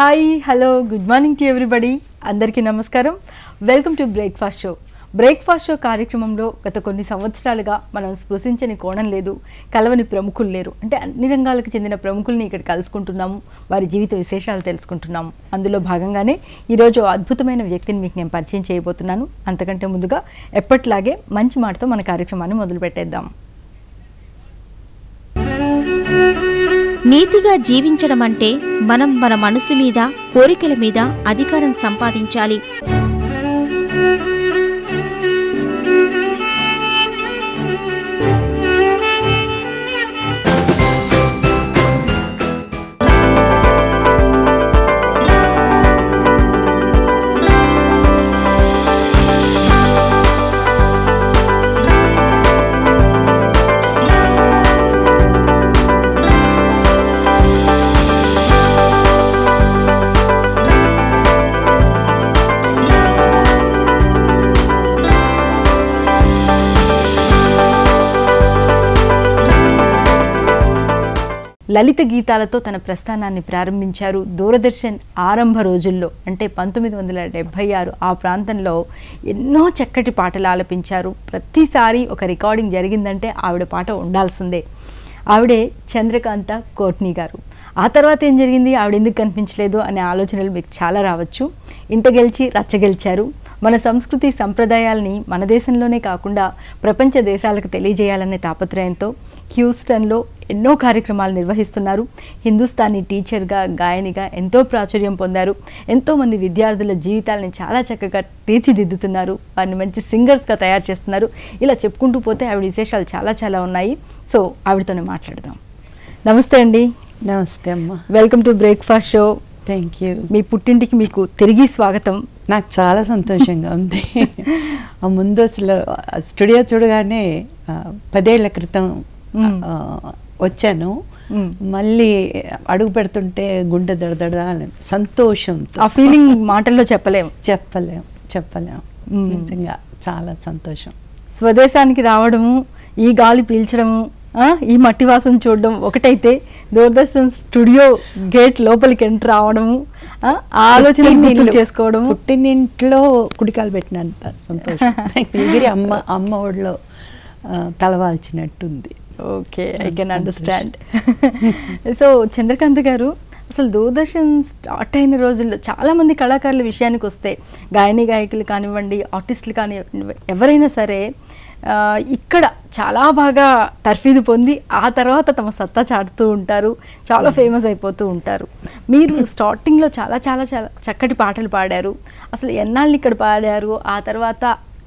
Hi hello good morning to everybody అందరికీ నమస్కారం welcome to breakfast show breakfast show కార్యక్రమంలో గత కొన్ని సంవత్సరాలుగా మనం స్పృశించని కోణం లేదు కలవని ప్రముఖులు లేరు అంటే అన్ని రంగాలకు చెందిన ప్రముఖుల్ని ఇక్కడ కలుసుకుంటున్నాము వారి జీవిత విశేషాలు తెలుసుకుంటున్నాము అందులో భాగంగానే ఈరోజు ఓ అద్భుతమైన వ్యక్తిని మీకు నేను పరిచయం చేయబోతున్నాను అంతకంటే ముందుగా ఎప్పటిలాగే మంచి మాటతో మన కార్యక్రమాన్ని మొదలు పెట్టేద్దాం నీతిగా జీవించడం అంటే మనం మన మనసు మీద కోరికల మీద అధికారం సంపాదించాలి లలిత గీతాలతో తన ప్రస్థానాన్ని ప్రారంభించారు దూరదర్శన్ ఆరంభ రోజుల్లో అంటే పంతొమ్మిది వందల డెబ్భై ఆరు ఆ ప్రాంతంలో ఎన్నో చక్కటి పాటలు ఆలపించారు ప్రతిసారి ఒక రికార్డింగ్ జరిగిందంటే ఆవిడ పాట ఉండాల్సిందే ఆవిడే చంద్రకాంత కోట్నీ గారు ఆ తర్వాత ఏం జరిగింది ఆవిడ ఎందుకు కనిపించలేదు అనే ఆలోచనలు మీకు చాలా రావచ్చు ఇంట గెలిచి రచ్చ గెలిచారు మన సంస్కృతి సంప్రదాయాల్ని మన దేశంలోనే కాకుండా ప్రపంచ దేశాలకు తెలియజేయాలనే తాపత్రయంతో హ్యూస్టన్లో ఎన్నో కార్యక్రమాలు నిర్వహిస్తున్నారు హిందుస్థానీ టీచర్గా గాయనిగా ఎంతో ప్రాచుర్యం పొందారు ఎంతోమంది విద్యార్థుల జీవితాలని చాలా చక్కగా తీర్చిదిద్దుతున్నారు వారిని మంచి సింగర్స్గా తయారు చేస్తున్నారు ఇలా చెప్పుకుంటూ పోతే ఆవిడ విశేషాలు చాలా చాలా ఉన్నాయి సో ఆవిడతోనే మాట్లాడదాం నమస్తే అండి నమస్తే అమ్మ welcome to breakfast show thank you మీ పుట్టింటికి మీకు తిరిగి స్వాగతం నాకు చాలా సంతోషంగా ఉంది ఆ ముందు అసలు ఆ స్టూడియో చూడగానే ఆ, పదేళ్ల క్రితం మ్మ్. ఆ, వచ్చాను మ్మ్. మళ్ళీ అడుగు పెడుతుంటే గుండె దడదడ అని సంతోషంతో ఆ ఫీలింగ్ మాటల్లో చెప్పలేం చెప్పలేం చెప్పలేం మ్మ్. నిజంగా చాలా సంతోషం స్వదేశానికి రావడము ఈ గాలి పీల్చడము ఆ, ఈ మట్టి వాసన చూడడం ఒకటైతే దూరదర్శన్ స్టూడియో గేట్ లోపలికి ఎంటర్ రావడము ఆ, ఆ ఆలోచన గుర్తు పుట్టినిల్లు- చేసుకోవడము పుట్టినింట్లో కుడికాలు పెట్టినంత సంతోషం ఎగిరి అమ్మ అమ్మ ఒడిలో ఆ, తలవాల్చినట్టుంది okay I can understand so Chandrakant గారు అసలు దూరదర్శన్ స్టార్ట్ అయిన రోజుల్లో చాలామంది కళాకారుల విషయానికి వస్తే గాయని గాయకులు కానివ్వండి ఆర్టిస్టులు కాని ఎవరైనా సరే ఆ, ఇక్కడ చాలా బాగా తర్ఫీదు పొంది ఆ తర్వాత తమ సత్తా చాటుతూ ఉంటారు చాలా ఫేమస్ అయిపోతూ ఉంటారు మీరు స్టార్టింగ్లో చాలా చాలా చాలా చక్కటి పాటలు పాడారు అసలు ఎన్నాళ్ళు ఇక్కడ పాడారు ఆ తర్వాత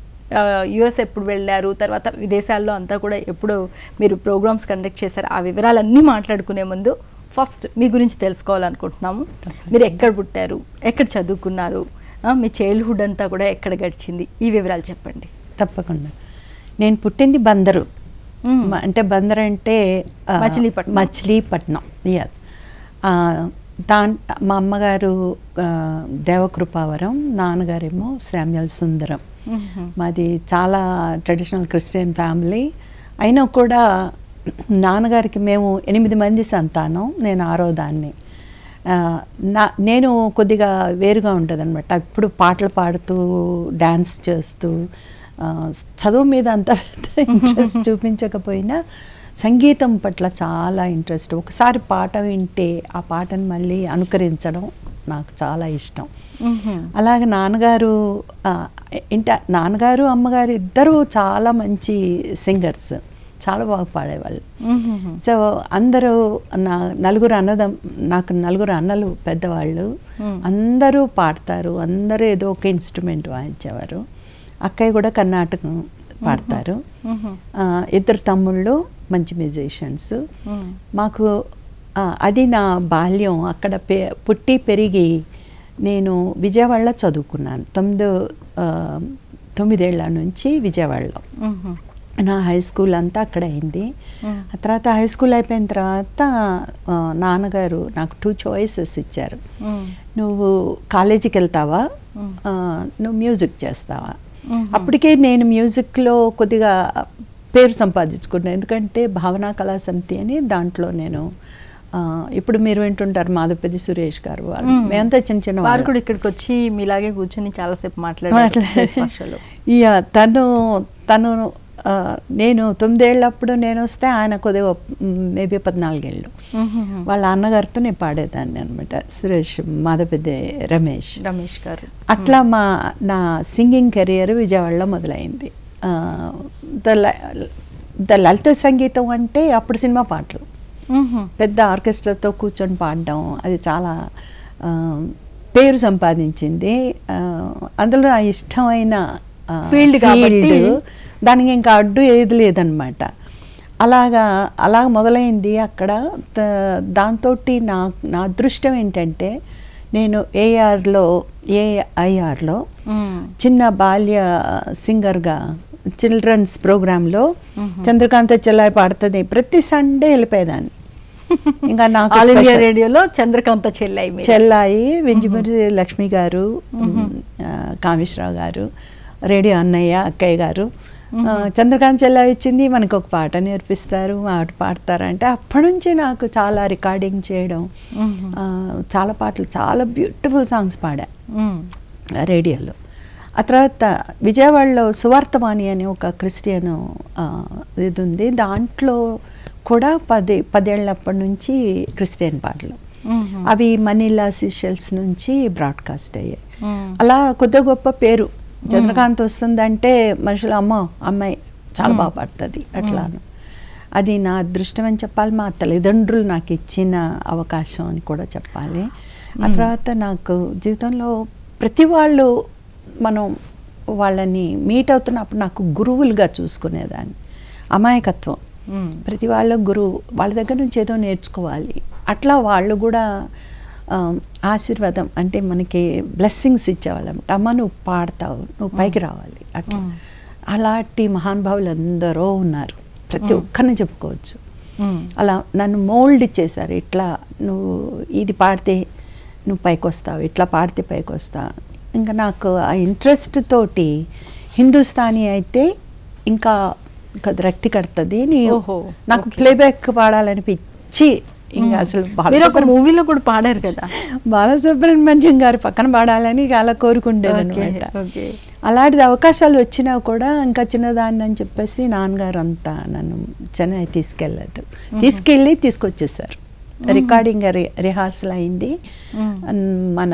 యుఎస్ ఎప్పుడు వెళ్ళారు తర్వాత విదేశాల్లో అంతా కూడా ఎప్పుడు మీరు ప్రోగ్రామ్స్ కండక్ట్ చేశారు ఆ వివరాలన్నీ మాట్లాడుకునే ముందు ఫస్ట్ మీ గురించి తెలుసుకోవాలనుకుంటున్నాము మీరు ఎక్కడ పుట్టారు ఎక్కడ చదువుకున్నారు ఆ, మీ చైల్డ్హుడ్ అంతా కూడా ఎక్కడ గడిచింది ఈ వివరాలు చెప్పండి తప్పకుండా నేను పుట్టింది బందరు మ్మ్. మ- అంటే బందర్ అంటే ఆ, మచిలీపట్నం. మచిలీపట్నం yes. ఆ, దాన్ మా అమ్మగారు ఆ, దేవకృపావరం నాన్నగారేమో శామ్యుల్ సుందరం మాది చాలా ట్రెడిషనల్ క్రిస్టియన్ ఫ్యామిలీ అయినా కూడా నాన్నగారికి మేము ఎనిమిది మంది సంతానం నేను ఆరో దాన్ని ఆ, నా నేను కొద్దిగా వేరుగా ఉంటుంది అనమాట ఇప్పుడు పాటలు పాడుతూ డ్యాన్స్ చేస్తూ ఆ, చదువు మీద అంత ఇంట్రెస్ట్ చూపించకపోయినా సంగీతం పట్ల చాలా ఇంట్రెస్ట్ ఒకసారి పాట వింటే ఆ పాటను మళ్ళీ అనుకరించడం నాకు చాలా ఇష్టం అలాగే నాన్నగారు ఆ, ఇంట నాన్నగారు అమ్మగారు ఇద్దరూ చాలా మంచి సింగర్స్ చాలా బాగా పాడేవాళ్ళు సో అందరూ నా నలుగురు అన్నదం నాకు నలుగురు అన్నలు పెద్దవాళ్ళు Hmm. అందరూ పాడతారు అందరూ ఏదో ఒక ఇన్స్ట్రుమెంట్ వాయించేవారు అక్కయ్య కూడా కర్ణాటకం పాడతారు ఆ, ఇద్దరు తమ్ముళ్ళు మంచి మ్యూజిషియన్స్ మాకు ఆ, అది నా బాల్యం అక్కడ పె పుట్టి పెరిగి నేను విజయవాడలో చదువుకున్నాను తొమ్మిదో ఆ, తొమ్మిదేళ్ల నుంచి విజయవాడలో నా హై స్కూల్ అంతా అక్కడ అయింది మ్మ్. ఆ తర్వాత హై స్కూల్ అయిపోయిన తర్వాత ఆ, నాన్నగారు నాకు టూ చాయిసెస్ ఇచ్చారు నువ్వు కాలేజీకి వెళ్తావా మ్మ్. ఆ, నువ్వు మ్యూజిక్ చేస్తావా మ్మ్. అప్పటికే నేను మ్యూజిక్లో కొద్దిగా పేరు సంపాదించుకున్నాను ఎందుకంటే భావనా కళా సమితి అని దాంట్లో నేను ఆ, ఆ, ఇప్పుడు మీరు వింటుంటారు మాధవపతి సురేష్ గారు వాళ్ళు మేమంతా చిన్న చిన్న వారు వాళ్ళం. కూడా ఇక్కడికి వచ్చి మీలాగే కూర్చొని చాలాసేపు మాట్లాడారు మాట్లాడారు. breakfast లో. ఇక తను తను ఆ, నేను తొమ్మిదేళ్ళప్పుడు నేను వస్తే ఆయన కొద్దిగా మేబీ పద్నాలుగేళ్ళు మ్మ్. వాళ్ళ అన్నగారితో నేను పాడేదాన్ని అనమాట సురేష్ మాధవపెద్ది రమేష్ రమేష్ గారు అట్లా మా నా సింగింగ్ కెరియర్ విజయవాడలో మొదలైంది ఆ, ద ల- ద లలిత సంగీతం అంటే అప్పుడు సినిమా పాటలు మ్మ్. పెద్ద ఆర్కెస్ట్రాతో కూర్చొని పాడడం అది చాలా ఆ, పేరు సంపాదించింది ఆ, అందులో నా ఇష్టమైన ఆ, Field కాబట్టి. field. దానికి ఇంకా అడ్డు ఏది లేదనమాట అలాగా అలా మొదలైంది అక్కడ దాంతో నా నా అదృష్టం ఏంటంటే నేను ఏఆర్లో ఏఐఆర్లో మ్మ్. చిన్న బాల్య సింగర్గా చిల్డ్రన్స్ ప్రోగ్రాంలో చంద్రకాంత చెల్లాయి పాడుతుంది ప్రతి సండే వెళ్ళిపోయేదాన్ని ఇంకా నాకు ఆల్ ఇండియా special- రేడియోలో చంద్రకాంత చెల్లై మీరు. చెల్లాయి వెంజిమరి లక్ష్మి గారు ఆ, కామేశ్వరరావు గారు రేడియో అన్నయ్య అక్కయ్య గారు ఆ, చంద్రకాంత్ చెల్లాయి వచ్చింది మనకు ఒక పాట నేర్పిస్తారు పాట పాడతారంటే అప్పటి నుంచి నాకు చాలా రికార్డింగ్ చేయడం మ్మ్. ఆ, చాలా పాటలు చాలా బ్యూటిఫుల్ సాంగ్స్ పాడా మ్మ్. రేడియోలో ఆ తర్వాత విజయవాడలో సువార్తవాణి అనే ఒక క్రిస్టియన్ ఆ, ఇది ఉంది దాంట్లో కూడా పది పదేళ్ళప్పటి నుంచి క్రిస్టియన్ పాటలు మ్మ్. అవి మనీలా సిషల్స్ నుంచి బ్రాడ్కాస్ట్ అయ్యాయి మ్మ్. అలా కొద్ది గొప్ప పేరు చంద్రకాంత్ వస్తుందంటే మనుషులు అమ్మో అమ్మాయి చాలా బాగా పాడుతుంది అట్లాను అది నా అదృష్టం అని చెప్పాలి మా తల్లిదండ్రులు నాకు ఇచ్చిన అవకాశం అని కూడా చెప్పాలి ఆ తర్వాత నాకు జీవితంలో ప్రతి వాళ్ళు మనం వాళ్ళని మీట్ అవుతున్నప్పుడు నాకు గురువులుగా చూసుకునేదాన్ని అమాయకత్వం మ్మ్. ప్రతి వాళ్ళ గురువు వాళ్ళ దగ్గర నుంచి ఏదో నేర్చుకోవాలి అట్లా వాళ్ళు కూడా ఆ, ఆశీర్వాదం అంటే మనకి బ్లెస్సింగ్స్ ఇచ్చేవాళ్ళం అమ్మ నువ్వు పాడతావు నువ్వు పైకి రావాలి అట్లా అలాంటి మహానుభావులు ఎందరో ఉన్నారు ప్రతి ఒక్కరిని చెప్పుకోవచ్చు మ్మ్. అలా నన్ను మోల్డ్ చేశారు ఇట్లా నువ్వు ఇది పాడితే నువ్వు పైకి వస్తావు ఇట్లా పాడితే పైకి వస్తావు ఇంకా నాకు ఆ ఇంట్రెస్ట్ తోటి హిందుస్థానీ అయితే ఇంకా ఇంకా రక్తి కడుతుంది నీ ఓహో, నాకు ప్లేబ్యాక్ పాడాలని పిచ్చి ఇంకా అసలు మీరు ఒక బాలసుబ్రహ్మ- మూవీలో కూడా పాడారు కదా బాలసుబ్రహ్మణ్యం గారు పక్కన పాడాలని ఇక అలా కోరుకుండేది ఓకే, అనమాట ఓకే. అలాంటిది అవకాశాలు వచ్చినా కూడా ఇంకా చిన్నదాన్ని అని చెప్పేసి నాన్నగారు అంతా నన్ను చెన్నై తీసుకెళ్ళదు తీసుకెళ్ళి తీసుకొచ్చేసారు రికార్డింగ్ రి- రిహార్సల్ అయింది అన్- మన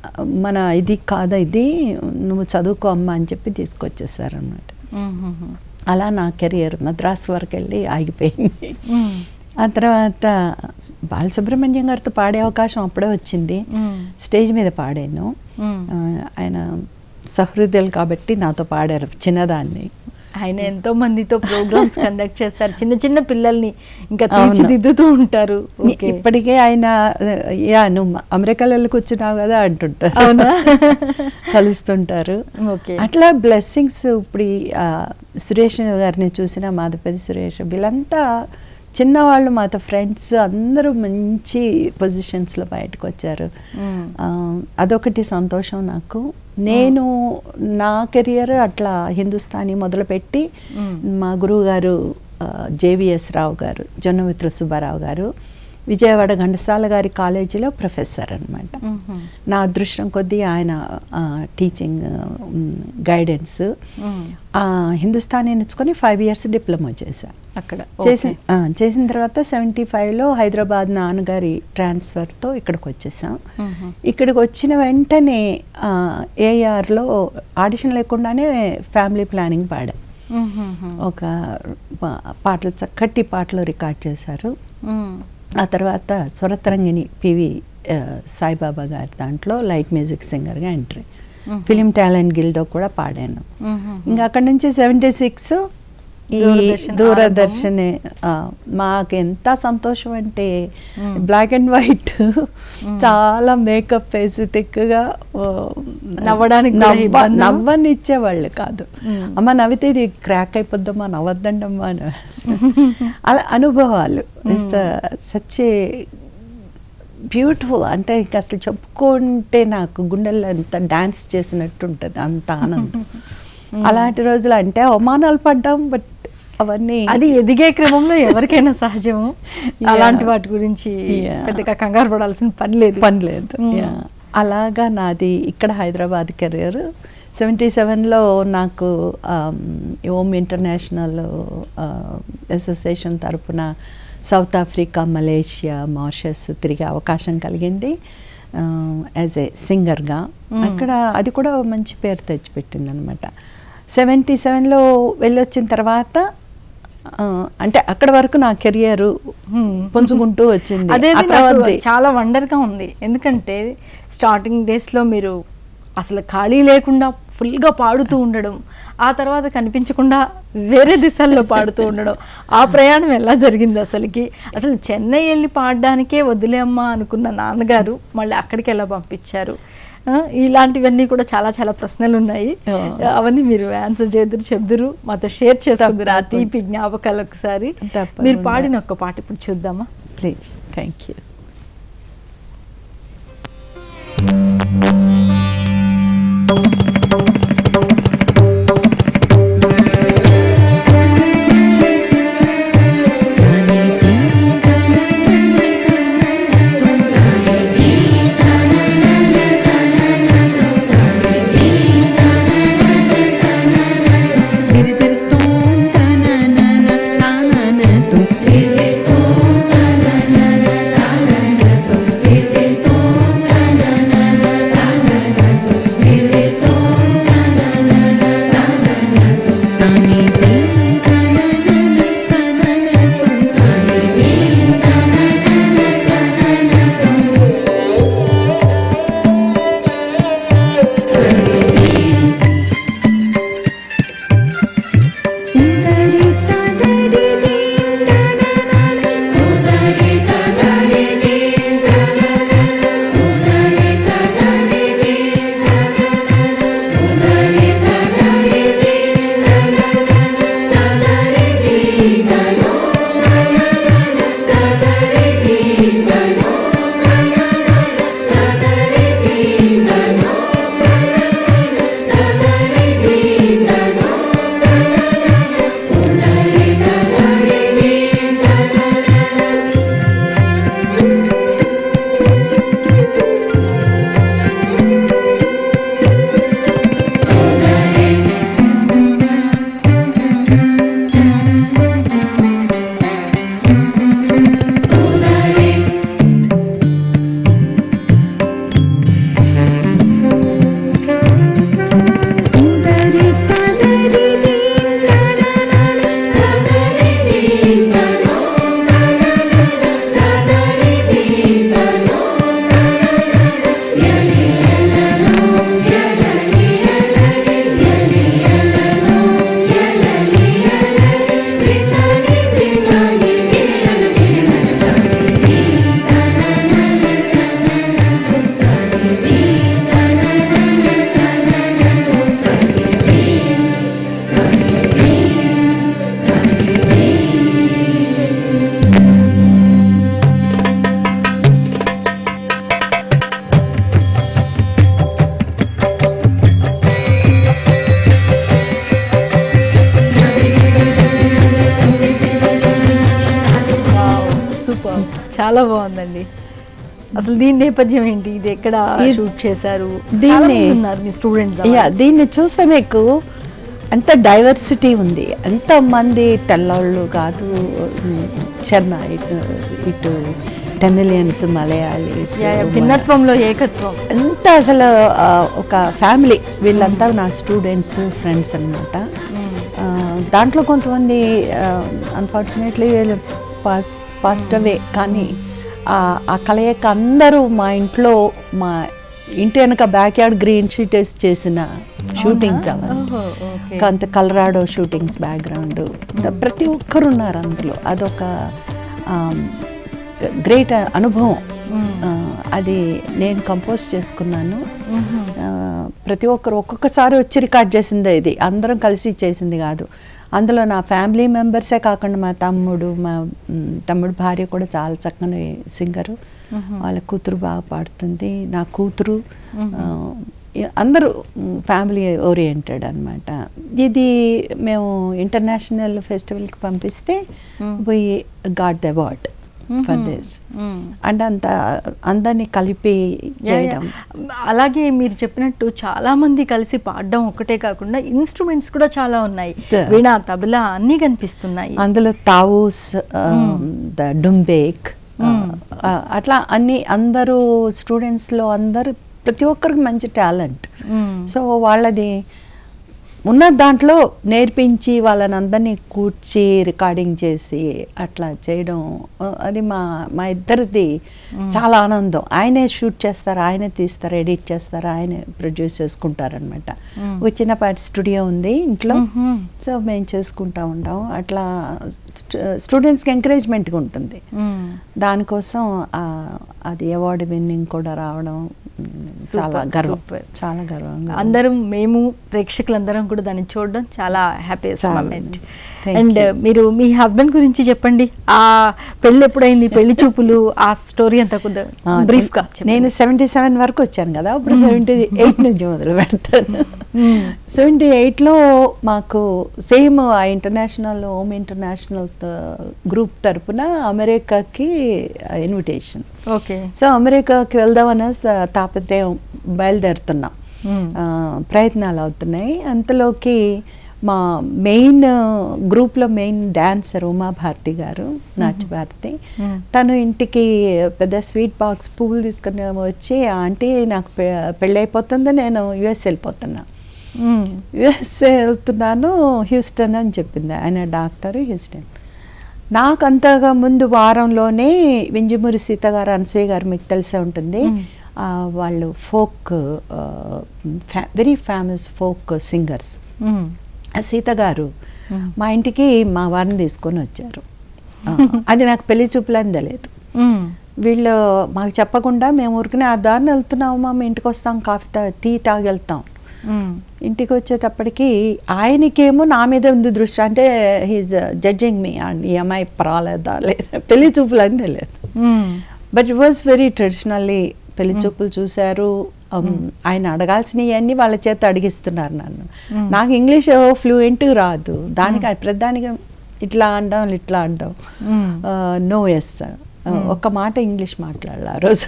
మన ఇది కాదా ఇది నువ్వు చదువుకో అమ్మా అని చెప్పి తీసుకొచ్చేసారు అనమాట మ్మ్. అలా నా కెరియర్ మద్రాసు వరకు వెళ్ళి ఆగిపోయింది మ్మ్. ఆ తర్వాత బాలసుబ్రహ్మణ్యం గారితో పాడే అవకాశం అప్పుడే వచ్చింది మ్మ్. స్టేజ్ మీద పాడాను మ్మ్. ఆ, ఆయన సహృదయులు కాబట్టి నాతో పాడారు చిన్నదాన్ని ఆయన ఎంతో మందితో ప్రోగ్రామ్స్ కండక్ట్ చేస్తారు చిన్న చిన్న పిల్లల్ని ఇంకా అవును. తీర్చిదిద్దుతూ ఉంటారు ఓకే. ఇప్పటికే ఆయన యా నువ్వు అమెరికాలో వెళ్ళి కూర్చున్నావు కదా అంటుంటారు అవునా? కలుస్తుంటారు ఓకే. అట్లా బ్లెస్సింగ్స్ ఇప్పుడు ఈ, ఆ, సురేష్ గారిని చూసిన మాధపతి సురేష్ వీళ్ళంతా చిన్నవాళ్ళు మాతో ఫ్రెండ్స్ అందరూ మంచి పొజిషన్స్లో బయటకు వచ్చారు మ్మ్. ఆ, అదొకటి సంతోషం నాకు నేను నా కెరియర్ అట్లా హిందుస్థానీ మొదలుపెట్టి మ్మ్. మా గురువు గారు జేవిఎస్ రావు గారు జొన్నమిత్ర సుబ్బారావు గారు విజయవాడ ఘంటసాల గారి కాలేజీలో ప్రొఫెసర్ అనమాట మ్మ్. నా అదృష్టం కొద్దీ ఆయన టీచింగ్ గైడెన్స్ మ్మ్. హిందుస్థానీ నేర్చుకొని ఫైవ్ ఇయర్స్ డిప్లొమా చేశాను అక్కడ చేసి ఓకే. ఆ, చేసిన తర్వాత సెవెంటీ ఫైవ్లో హైదరాబాద్ నాన్నగారి ట్రాన్స్ఫర్తో ఇక్కడికి వచ్చేసాం మ్మ్. ఇక్కడికి వచ్చిన వెంటనే ఏఆర్లో ఆడిషన్ లేకుండానే ఫ్యామిలీ ప్లానింగ్ పాడా మ్మ్. ఒక పా- పాటలు చక్కటి పాటలు రికార్డ్ చేశారు మ్మ్. ఆ తర్వాత స్వరతరంగిణి పివి ఆ, సాయిబాబా గారి దాంట్లో లైట్ మ్యూజిక్ సింగర్గా ఎంట్రీ ఫిలిం టాలెంట్ గిల్డో కూడా పాడాను మ్మ్. ఇంకా అక్కడ నుంచి సెవెంటీ సిక్స్ ఈ దూరదర్శన్ దూరదర్శన్ మాకు ఎంత సంతోషం అంటే మ్మ్. బ్లాక్ అండ్ వైట్ చాలా మేకప్ వేసి తిక్కగా ఓ, నవ్వడానికి కూడా నవ్వ- ఇబ్బందా? నవ్వని ఇచ్చేవాళ్ళు కాదు మ్మ్. అమ్మ నవ్వితే ఇది క్రాక్ అయిపోద్దమ్మా నవ్వద్దండమ్మా అని అలా అనుభవాలు సచ్చే బ్యూటిఫుల్ అంటే ఇంకా అసలు చెప్పుకుంటే నాకు గుండెల్లో ఎంత డాన్స్ చేసినట్టు ఉంటుంది అంత ఆనందం అలాంటి రోజులు అంటే అవమానాలు పడ్డాం బట్ అవన్నీ అది ఎదిగే క్రమంలో ఎవరికైనా సహజము అలాంటి వాటి గురించి Yeah. పెద్దగా కంగారు పడాల్సిన పని లేదు పని లేదు Yeah. అలాగా నాది ఇక్కడ హైదరాబాద్ కెరియర్ సెవెంటీ సెవెన్లో నాకు ఆమ్, ఓమ్ ఇంటర్నేషనల్ అసోసియేషన్ తరపున సౌత్ ఆఫ్రికా మలేషియా మాషస్ తిరిగే అవకాశం కలిగింది యాజ్ ఏ సింగర్గా అక్కడ అది కూడా మంచి పేరు తెచ్చిపెట్టింది అనమాట సెవెంటీ సెవెన్లో వెళ్ళొచ్చిన తర్వాత ఆ, అంటే అక్కడ వరకు నా కెరియర్ Hmm. పుంజుకుంటూ వచ్చింది అదే ఆ తర్వాతది. చాలా వండర్గా ఉంది ఎందుకంటే స్టార్టింగ్ డేస్లో మీరు అసలు ఖాళీ లేకుండా ఫుల్గా పాడుతూ ఉండడం ఆ తర్వాత కనిపించకుండా వేరే దిశల్లో పాడుతూ ఉండడం ఆ ప్రయాణం ఎలా జరిగింది అసలుకి అసలు చెన్నై వెళ్ళి పాడడానికే వదిలే అమ్మా అనుకున్న నాన్నగారు మళ్ళీ అక్కడికి ఎలా పంపించారు ఆ, ఇలాంటివన్నీ కూడా చాలా చాలా ప్రశ్నలు ఉన్నాయి ఆ. అవన్నీ మీరు ఆన్సర్ చేద్దరు చెప్దురు మాతో షేర్ చేసుకుందరు ఆ తప్పకుండా. తీపి జ్ఞాపకాలు ఒకసారి తప్పకుండా. మీరు పాడిన ఒక్క పాట ఇప్పుడు చూద్దామా ప్లీజ్ థ్యాంక్ యూ సూపర్ చాలా బాగుందండి అసలు దీని నేపథ్యం ఏంటి ఇది ఎక్కడ ఇది- షూట్ చేశారు దీన్ని- చాలా మంది ఉన్నారు మీ స్టూడెంట్స్ యా దీన్ని చూస్తే మీకు అంత డైవర్సిటీ ఉంది ఎంతమంది తెల్లవాళ్ళు కాదు ఉమ్, చెన్నై ఇటు ఇటు టెమిలియన్స్ మలయాళీస్ భిన్నత్వంలో ఏకత్వం ఎంత అసలు ఆ, ఒక ఫ్యామిలీ వీళ్ళంతా నా స్టూడెంట్స్ ఫ్రెండ్స్ అనమాట దాంట్లో కొంతమంది అన్ఫార్చునేట్లీ వీళ్ళు పాస్ పాస్ట్ అవే కానీ ఆ ఆ కలయిక అందరూ మా ఇంట్లో మా ఇంటి వెనక బ్యాక్ యార్డ్ గ్రీన్ షీట్ వేసి చేసిన షూటింగ్స్ అవన్నీ ఓహో, ఓకే. కొంత కలరాడో షూటింగ్స్ బ్యాక్గ్రౌండ్ ప్రతి ఒక్కరు ఉన్నారు అందులో అదొక గ్రేట్ అనుభవం ఆ, అది నేను కంపోజ్ చేసుకున్నాను ఆ, ప్రతి ఒక్కరు ఒక్కొక్కసారి వచ్చి రికార్డ్ చేసిందే ఇది అందరం కలిసి చేసింది కాదు అందులో నా ఫ్యామిలీ మెంబర్సే కాకుండా మా తమ్ముడు మా మ్, తమ్ముడు భార్య కూడా చాలా చక్కని సింగరు వాళ్ళ కూతురు బాగా పాడుతుంది నా కూతురు ఆ, అందరూ ఫ్యామిలీ ఓరియంటెడ్ అనమాట ఇది మేము ఇంటర్నేషనల్ ఫెస్టివల్కి పంపిస్తే we got the award for this మ్మ్. అండ్ అంత అందరినీ కలిపి యా, యా. చేయడం అలాగే మీరు చెప్పినట్టు చాలా మంది కలిసి పాడడం ఒకటే కాకుండా ఇన్స్ట్రుమెంట్స్ కూడా చాలా ఉన్నాయి Yeah. వీణ తబలా అన్నీ కనిపిస్తున్నాయి అందులో తావూస్ ద డుంబేక్ అట్లా అన్ని అందరూ స్టూడెంట్స్లో అందరూ ప్రతి ఒక్కరికి మంచి టాలెంట్ మ్మ్. సో వాళ్ళది ఉన్న దాంట్లో నేర్పించి వాళ్ళని అందరినీ కూర్చి రికార్డింగ్ చేసి అట్లా చేయడం ఆ, అది మా మా ఇద్దరిది చాలా ఆనందం ఆయనే షూట్ చేస్తారు ఆయనే తీస్తారు ఎడిట్ చేస్తారు ఆయనే ప్రొడ్యూస్ చేసుకుంటారనమాట ఒక చిన్నపాటి స్టూడియో ఉంది ఇంట్లో మ్మ్. సో మేము చేసుకుంటా ఉంటాం అట్లా స్టూడెంట్స్కి ఎంకరేజ్మెంట్గా ఉంటుంది మ్మ్. దానికోసం ఆ, అది అవార్డు విన్నింగ్ కూడా రావడం మ్, చాలా Super, గర్వం super. చాలా గర్వంగా ఉంది. అందరం మేము ప్రేక్షకులందరం కూడా దాన్ని చూడడం చాలా హ్యాపీయెస్ట్ చాలా. Moment Thank and you. మీరు మీ హస్బెండ్ గురించి చెప్పండి ఆ పెళ్ళి ఎప్పుడైంది పెళ్లి చూపులు ఆ స్టోరీ అంతా కూడా ఆ, బ్రీఫ్ గా నేను- నేను సెవెంటీ సెవెన్ వరకు వచ్చాను కదా ఇప్పుడు సెవెంటీ ఎయిట్ నుంచి మొదలు పెడతాను సెవెంటీ ఎయిట్లో మాకు సేమ్ ఆ ఇంటర్నేషనల్ హోమ్ ఇంటర్నేషనల్ గ్రూప్ తరపున అమెరికాకి ఇన్విటేషన్ ఓకే సో అమెరికాకి వెళ్దామని తాపత్రయం బయలుదేరుతున్నాం ఆ, ప్రయత్నాలు అవుతున్నాయి అంతలోకి మా మెయిన్ గ్రూప్లో మెయిన్ డాన్సర్ ఉమాభారతి గారు నాట్యభారతి Hmm. తను ఇంటికి పెద్ద స్వీట్ బాక్స్ పువ్వులు తీసుకుని వచ్చి ఆంటీ నాకు పె- పెళ్ళైపోతుంది నేను యుఎస్ వెళ్ళిపోతున్నా యుఎస్ వెళ్తున్నాను హ్యూస్టన్ అని చెప్పింది ఆయన డాక్టర్ హ్యూస్టన్ నాకు అంతగా ముందు వారంలోనే వింజమూరి సీత గారు అనసూయ గారు మీకు తెలిసే ఉంటుంది Mm. ఆ, వాళ్ళు folk very famous folk singers Sita గారు Mm. మా ఇంటికి మా వారిని తీసుకొని వచ్చారు ఆ, అది నాకు పెళ్లి చూపులని తెలియదు వీళ్ళు మాకు చెప్పకుండా మేము ఊరికనే ఆ దారిని వెళ్తున్నామమ్మా మేము ఇంటికి వస్తాం కాఫీ తా టీ తాగి వెళ్తాం ఇంటికి వచ్చేటప్పటికి ఆయనకేమో నా మీద ఉంది దృష్టి అంటే హీజ్ జడ్జింగ్ మీ ఈ అమ్మాయి పర్వాలేదా లేదా పెళ్లి చూపులు అని తెలియదు but it was very traditionally పెళ్లి చూపులు చూశారు um, ఆయన అడగాల్సినవన్నీ వాళ్ళ చేత అడిగిస్తున్నారు నన్ను Mm. నాకు ఇంగ్లీష్ ఫ్లూయెంట్ రాదు దానికి ప్రధానిగా ఇట్లా అంటాం ఇట్లా అంటాం నో ఎస్ ఒక్క మాట ఇంగ్లీష్ మాట్లాడాలి ఆ రోజు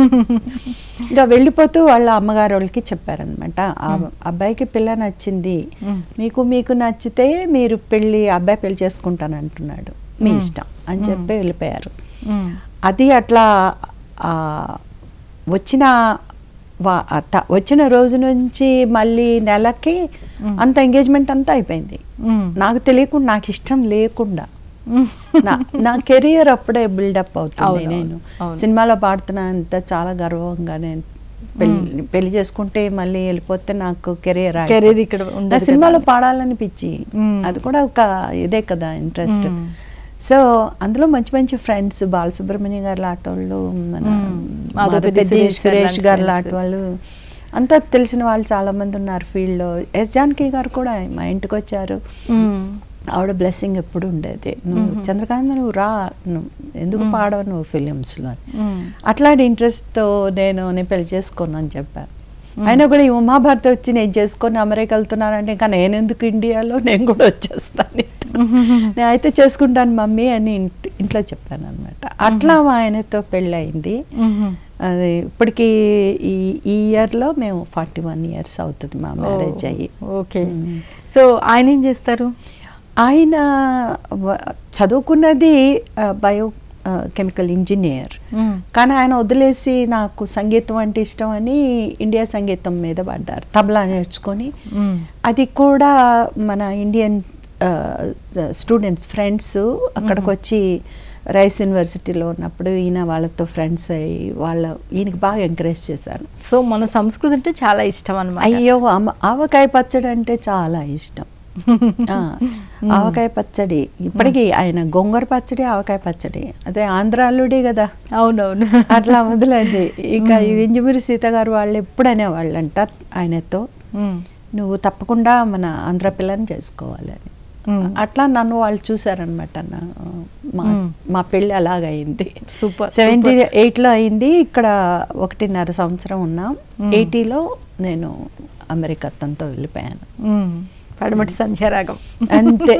ఇంకా వెళ్ళిపోతూ వాళ్ళ అమ్మగారు వాళ్ళకి చెప్పారనమాట అబ్బాయికి పిల్ల నచ్చింది Mm. మీకు మీకు నచ్చితే మీరు పెళ్ళి అబ్బాయి పెళ్లి చేసుకుంటాను అంటున్నాడు మీ Mm. ఇష్టం అని Mm. చెప్పి వెళ్ళిపోయారు అది అట్లా ఆ, వచ్చిన వా- ఆ త- వచ్చిన రోజు నుంచి మళ్ళీ నెలకి Mm. అంత ఎంగేజ్మెంట్ అంతా అయిపోయింది నాకు తెలియకుండా నాకు ఇష్టం లేకుండా నా నా కెరియర్ అప్పుడే బిల్డప్ అవుతుంది అవును, నేను అవును. సినిమాలో పాడుతున్నా అంత చాలా గర్వంగా నేను పెళ్లి పెళ్లి చేసుకుంటే మళ్ళీ వెళ్ళిపోతే నాకు కెరియర్ కెరీర్ ఇక్కడ ఉండదు కదా. సినిమాలో పాడాలని పిచ్చి మ్మ్. అది కూడా ఒక ఇదే కదా ఇంట్రెస్ట్ మ్మ్. సో అందులో మంచి మంచి ఫ్రెండ్స్ బాలసుబ్రహ్మణ్యం గారు లాంటి వాళ్ళు మన మ్మ్. మాధవపెద్ది మాధవపెద్ది సురేష్ గారు సురేష్ లాంటి గారు friends. లాంటి వాళ్ళు అంతా తెలిసిన వాళ్ళు చాలా మంది ఉన్నారు ఫీల్డ్లో ఎస్ జానకి గారు కూడా మా ఇంటికి వచ్చారు ఆవిడ బ్లెస్సింగ్ ఎప్పుడు ఉండేది నువ్వు మ్మ్. చంద్రకాంత్ నువ్వు రా నువ్వు ఎందుకు పాడవు నువ్వు ఫిలిమ్స్లో అట్లాంటి ఇంట్రెస్ట్తో నేను నేను పెళ్లి చేసుకోను అని చెప్పాను అయినా కూడా ఈ ఉమాభారతి వచ్చి నేను చేసుకొని అమెరికా వెళ్తున్నానంటే ఇంకా నేను ఎందుకు ఇండియాలో నేను కూడా వచ్చేస్తాను నేను అయితే చేసుకుంటాను మమ్మీ అని ఇంట్- ఇంట్లో చెప్పాను అనమాట అట్లా మా ఆయనతో పెళ్ళి అయింది అది ఇప్పటికి ఈ ఈ ఇయర్లో మేము ఫార్టీ వన్ ఇయర్స్ అవుతుంది మా మ్యారేజ్ అయ్యి ఓకే మ్మ్. సో ఆయన ఏం చేస్తారు ఆయన వ- చదువుకున్నది బయో కెమికల్ ఇంజనీర్ కానీ ఆయన వదిలేసి నాకు సంగీతం అంటే ఇష్టం అని ఇండియా సంగీతం మీద పడ్డారు తబలా నేర్చుకొని అది కూడా మన ఇండియన్ స్టూడెంట్స్ ఫ్రెండ్స్ అక్కడికి వచ్చి రైస్ యూనివర్సిటీలో ఉన్నప్పుడు ఈయన వాళ్ళతో ఫ్రెండ్స్ అయ్యి వాళ్ళ ఈయనకి బాగా ఎంకరేజ్ చేశారు సో మన సంస్కృతి అంటే చాలా ఇష్టం అనమాట అయ్యో ఆమ- ఆవకాయ పచ్చడి అంటే చాలా ఇష్టం ఆ, ఆవకాయ పచ్చడి ఇప్పటికీ ఆయన గోంగూర పచ్చడి ఆవకాయ పచ్చడి అదే ఆంధ్ర అల్లుడే కదా అవునవును అట్లా మొదలైంది ఇక ఈ వింజమూరి సీత గారు వాళ్ళు ఎప్పుడు అనేవాళ్ళంట ఆయనతో మ్మ్. నువ్వు తప్పకుండా మన ఆంధ్ర పిల్లని చేసుకోవాలని అట్లా నన్ను వాళ్ళు చూసారనమాట మా మా పెళ్ళి అలాగైంది సూపర్ సెవెంటీ ఎయిట్లో అయింది ఇక్కడ ఒకటిన్నర సంవత్సరం ఉన్నాం ఎయిటీలో నేను అమెరికా తనతో వెళ్ళిపోయాను మ్మ్. పడమటి సంధ్యారాగం అంతే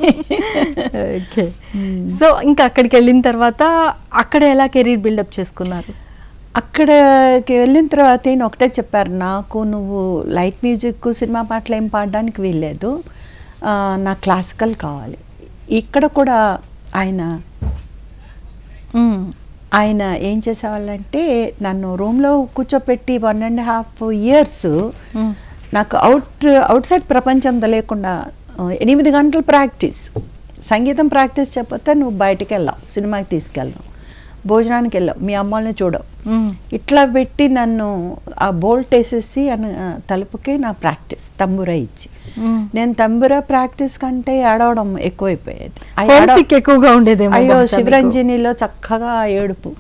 ఓకే సో ఇంకా అక్కడికి వెళ్ళిన తర్వాత అక్కడ ఎలా కెరీర్ బిల్డప్ చేసుకున్నారు అక్కడికి వెళ్ళిన తర్వాత ఈయన ఒకటే చెప్పారు నాకు నువ్వు లైట్ మ్యూజిక్ సినిమా పాటలు ఏం పాడడానికి వీల్లేదు ఆ, నాకు క్లాసికల్ కావాలి ఇక్కడ కూడా ఆయన మ్మ్. ఆయన ఏం చేసేవాళ్ళంటే నన్ను రూమ్లో కూర్చోపెట్టి వన్ అండ్ హాఫ్ ఇయర్స్ మ్మ్. నాకు అవుట్ అవుట్ సైడ్ ప్రపంచం తెలియకుండా ఆ, ఎనిమిది గంటలు ప్రాక్టీస్ సంగీతం ప్రాక్టీస్ చెప్పితే నువ్వు బయటికి వెళ్ళావు సినిమాకి తీసుకెళ్ళావు భోజనానికి వెళ్ళావు మీ అమ్మల్ని చూడవు మ్మ్. ఇట్లా పెట్టి నన్ను ఆ బోల్ట్ వేసేసి అన- ఆ, తలుపుకి నా ప్రాక్టీస్ తంబురా ఇచ్చి మ్మ్. నేను తంబురా ప్రాక్టీస్ కంటే ఏడవడం ఎక్కువైపోయేది ఆ హోమ్ ఏడవ- సిక్ ఎక్కువగా ఉండేదేమో అయ్యో బహుశా మీకు. శివరంజనిలో చక్కగా ఏడుపు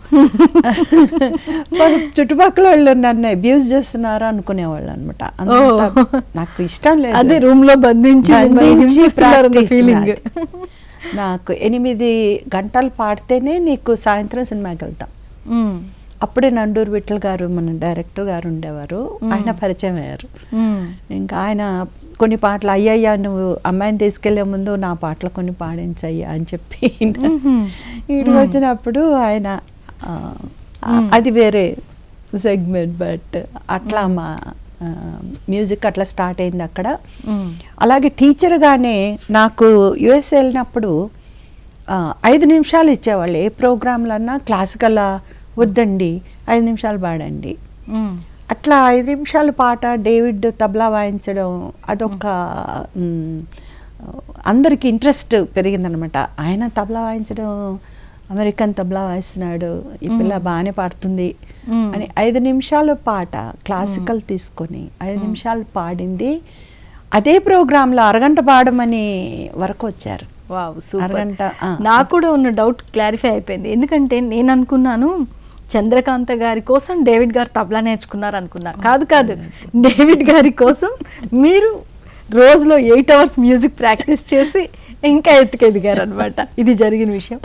వాళ్ళు చుట్టుపక్కల వాళ్ళు నన్ను అబ్యూజ్ చేస్తున్నారు అనుకునేవాళ్ళు అనమాట నాకు ఇష్టం లేదు అదే రూమ్ లో బంధించి మిమ్మల్ని బంధించి హింసిస్తున్నారన్న practice ఫీలింగ్ నాది. నాకు ఎనిమిది గంటలు పాడితేనే నీకు సాయంత్రం సినిమాకి వెళ్తాం అప్పుడే నండూరు విఠల్ గారు మన డైరెక్టర్ గారు ఉండేవారు ఆయన పరిచయం అయ్యారు ఇంకా ఆయన కొన్ని పాటలు అయ్యయ్యా నువ్వు అమ్మాయిని తీసుకెళ్లే ముందు నా పాటలు కొన్ని పాడించయ్యా అని చెప్పి ఇటు వచ్చినప్పుడు ఆయన ఆ, ఆ, అది వేరే సెగ్మెంట్ బట్ అట్లా మా మ్యూజిక్ అట్లా స్టార్ట్ అయింది అక్కడ అలాగే టీచర్గానే నాకు యుఎస్ వెళ్ళినప్పుడు ఆ, ఐదు నిమిషాలు ఇచ్చేవాళ్ళు ఏ ప్రోగ్రాంలన్నా క్లాసికల్ వద్దండి ఐదు నిమిషాలు పాడండి అట్లా ఐదు నిమిషాల పాట డేవిడ్ తబలా వాయించడం అదొక మ్, అందరికి ఇంట్రెస్ట్ పెరిగిందనమాట ఆయన తబలా వాయించడం అమెరికన్ తబలా వాయిస్తున్నాడు ఈ పిల్ల బాగానే పాడుతుంది మ్మ్. అని ఐదు నిమిషాల పాట క్లాసికల్ తీసుకొని ఐదు నిమిషాలు పాడింది అదే ప్రోగ్రాంలో అరగంట పాడమని వరకు వచ్చారు వావ్ సూపర్ అరగంట, ఆ. నాకు కూడా ఉన్న డౌట్ క్లారిఫై అయిపోయింది ఎందుకంటే నేను అనుకున్నాను చంద్రకాంత గారి కోసం డేవిడ్ గారు తబలా నేర్చుకున్నారు అనుకున్నా కాదు కాదు డేవిడ్ గారి కోసం మీరు రోజులో ఎయిట్ అవర్స్ మ్యూజిక్ ప్రాక్టీస్ చేసి ఇంకా ఎత్తుకెదిగారు అనమాట ఇది జరిగిన విషయం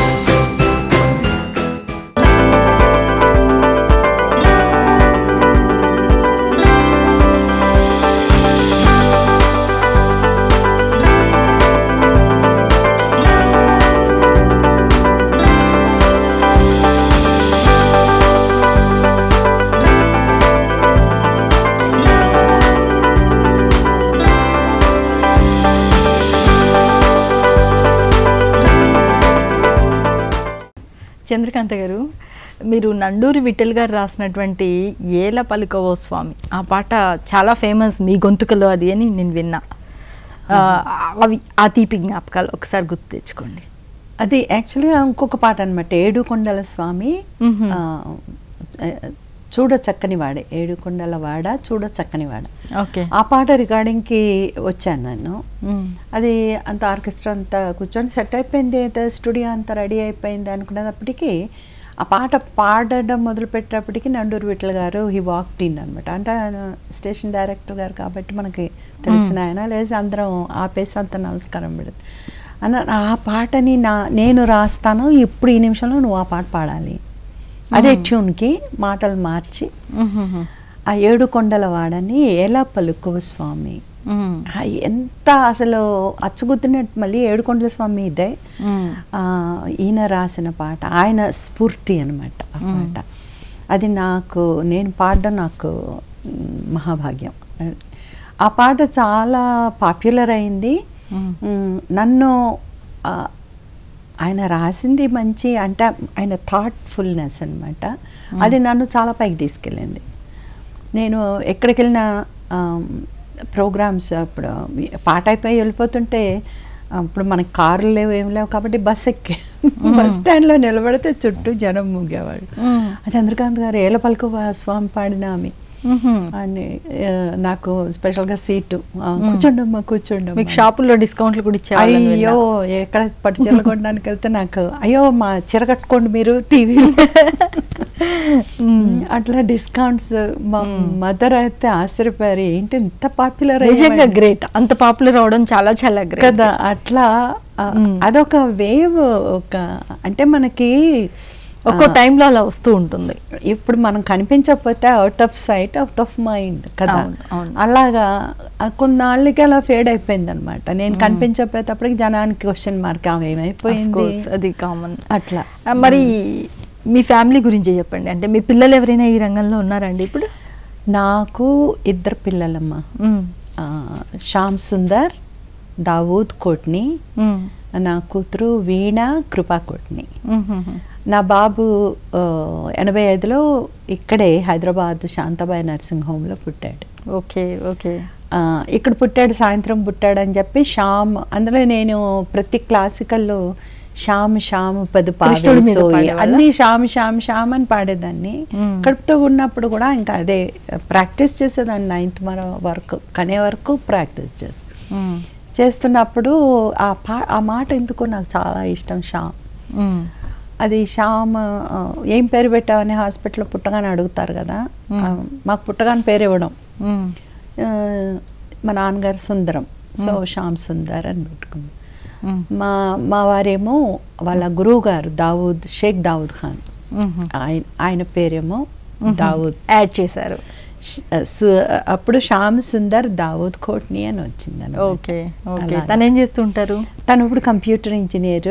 చంద్రకాంత గారు మీరు నండూరి విఠల్ గారు రాసినటువంటి ఏల పలుకవో స్వామి ఆ పాట చాలా ఫేమస్ మీ గొంతుకలో అది అని నేను విన్నా ఆ, అవి ఆ తీపి జ్ఞాపకాలు ఒకసారి గుర్తు తెచ్చుకోండి అది యాక్చువల్గా ఇంకొక పాట అనమాట ఏడు కొండల స్వామి మ్మ్. ఆ, చూడ చక్కని వాడే ఏడు కొండల వాడ చూడ చక్కని వాడ ఓకే ఆ పాట రికార్డింగ్కి వచ్చాను నేను మ్మ్. అది అంత ఆర్కెస్ట్రా అంతా కూర్చొని సెట్ అయిపోయింది ఏదో స్టూడియో అంతా రెడీ అయిపోయింది అనుకునేటప్పటికి ఆ పాట పాడడం మొదలు పెట్టేటప్పటికి నండూరు విఠల్ గారు హీ వాక్ ఇన్ అనమాట అంటే ఆయన స్టేషన్ డైరెక్టర్ గారు కాబట్టి మనకి తెలిసిన ఆయన లేచి అందరం ఆపేసి అంత నమస్కారం పెడదు అన్న ఆ పాటని నా నేను రాస్తాను ఇప్పుడు ఈ నిమిషంలో నువ్వు ఆ పాట పాడాలి అదే ట్యూన్కి మాటలు మార్చి మ్మ్. ఆ ఏడు కొండల వాడని ఎలా పలుకువ స్వామి మ్మ్. ఆ, ఎంత అసలు అచ్చుగుద్దినట్టు మళ్ళీ ఏడుకొండల స్వామి ఇదే మ్మ్. ఆ, ఈయన రాసిన పాట ఆయన స్ఫూర్తి అనమాట ఆ పాట అది నాకు నేను పాడడం నాకు మ్, మహాభాగ్యం ఆ పాట చాలా పాపులర్ అయింది మ్మ్. మ్, నన్ను ఆ, ఆయన రాసింది మంచి అంటే ఆయన థాట్ఫుల్నెస్ అనమాట అది నన్ను చాలా పైకి తీసుకెళ్ళింది నేను ఎక్కడికి వెళ్ళినా ప్రోగ్రామ్స్ అప్పుడు పాట అయిపోయి వెళ్ళిపోతుంటే అప్పుడు మనకి కార్లు లేవు ఏం లేవు కాబట్టి బస్ ఎక్కి బస్ స్టాండ్లో నిలబడితే చుట్టూ జనం ముగ్గేవాళ్ళు మ్మ్. చంద్రకాంత్ గారు ఏల పలుకు స్వామి పాడిన ఆమె మ్మ్. అని ఆ, నాకు స్పెషల్గా సీటు ఆ, కూర్చోండమ్మా కూర్చోండమ్మా మీకు షాపుల్లో డిస్కౌంట్లు కూడా ఇచ్చేవాళ్ళని అయ్యో ఎక్కడ పట్టు చీరలు కొనడానికి వెళ్తే నాకు అయ్యో మా చీర కట్టుకోండి మీరు టీవీ అట్లా డిస్కౌంట్స్ మా మదర్ అయితే ఆశ్చర్యపోయారు ఏంటి ఇంత పాపులర్ నిజంగా గ్రేట్ అంత పాపులర్ అవడం చాలా చాలా గ్రేట్ కదా అట్లా ఆ, అదొక వేవ్ ఒక అంటే మనకి ఒక్కో టైంలో అలా వస్తూ ఉంటుంది ఇప్పుడు మనం కనిపించకపోతే out of sight out of mind కదా అవును, అవును. అలాగా ఆ కొన్నాళ్ళకి అలా ఫేడ్ అయిపోయింది అనమాట నేను కనిపించకపోయేటప్పటికి జనానికి క్వశ్చన్ మార్క్ ఆమె Of ఏమైపోయింది course, అది కామన్ అట్లా మరి మీ ఫ్యామిలీ గురించి చెప్పండి అంటే మీ పిల్లలు ఎవరైనా ఈ రంగంలో ఉన్నారండి ఇప్పుడు నాకు ఇద్దరు పిల్లలమ్మ మ్మ్. ఆ, శ్యామ్ సుందర్ దావూద్ కోట్ని మ్మ్. నా కూతురు వీణ కృపా కోట్ని మ్మ్, మ్మ్, మ్మ్. నా బాబు ఆ, ఎనభై ఐదులో ఇక్కడే హైదరాబాద్ శాంతాబాయి నర్సింగ్ హోమ్లో పుట్టాడు ఓకే ఓకే ఆ, ఇక్కడ పుట్టాడు సాయంత్రం పుట్టాడు అని చెప్పి శ్యామ్ అందులో నేను ప్రతి క్లాసికల్లో శ్యామ్ శ్యామ్ పది కృష్ణుడి మీద పాడేవాళ్ళా? అన్ని శ్యామ్ శ్యామ్ శ్యామ్ అని పాడేదాన్ని మ్మ్. కడుపుతో ఉన్నప్పుడు కూడా ఇంకా అదే ప్రాక్టీస్ చేసేదాన్ని నైన్త్ మరో వరకు కనే వరకు ప్రాక్టీస్ చేసి మ్మ్. చేస్తున్నప్పుడు ఆ పా ఆ మాట ఎందుకో నాకు చాలా ఇష్టం శ్యామ్ మ్మ్. అది శ్యామ్ ఆ, ఏం పేరు పెట్టావని హాస్పిటల్లో పుట్టగానే అడుగుతారు కదా ఆ, మాకు పుట్టగానే పేరు ఇవ్వడం మ్మ్. ఆ, మా నాన్నగారు సుందరం సో శ్యామ్ సుందర్ అని పెట్టుకుంది మ్మ్. మా మా వారేమో వాళ్ళ గురువు గారు దావూద్ షేక్ దావూద్ ఖాన్ మ్మ్. ఆయన ఆయన పేరేమో దావూద్ యాడ్ చేశారు ష్- సు- అప్పుడు శ్యామ్ సుందర్ దావూద్ కోట్ని అని వచ్చింది అన్నమాట. ఓకే ఓకే అలాగా. తను ఏం చేస్తుంటారు తను ఇప్పుడు కంప్యూటర్ ఇంజనీర్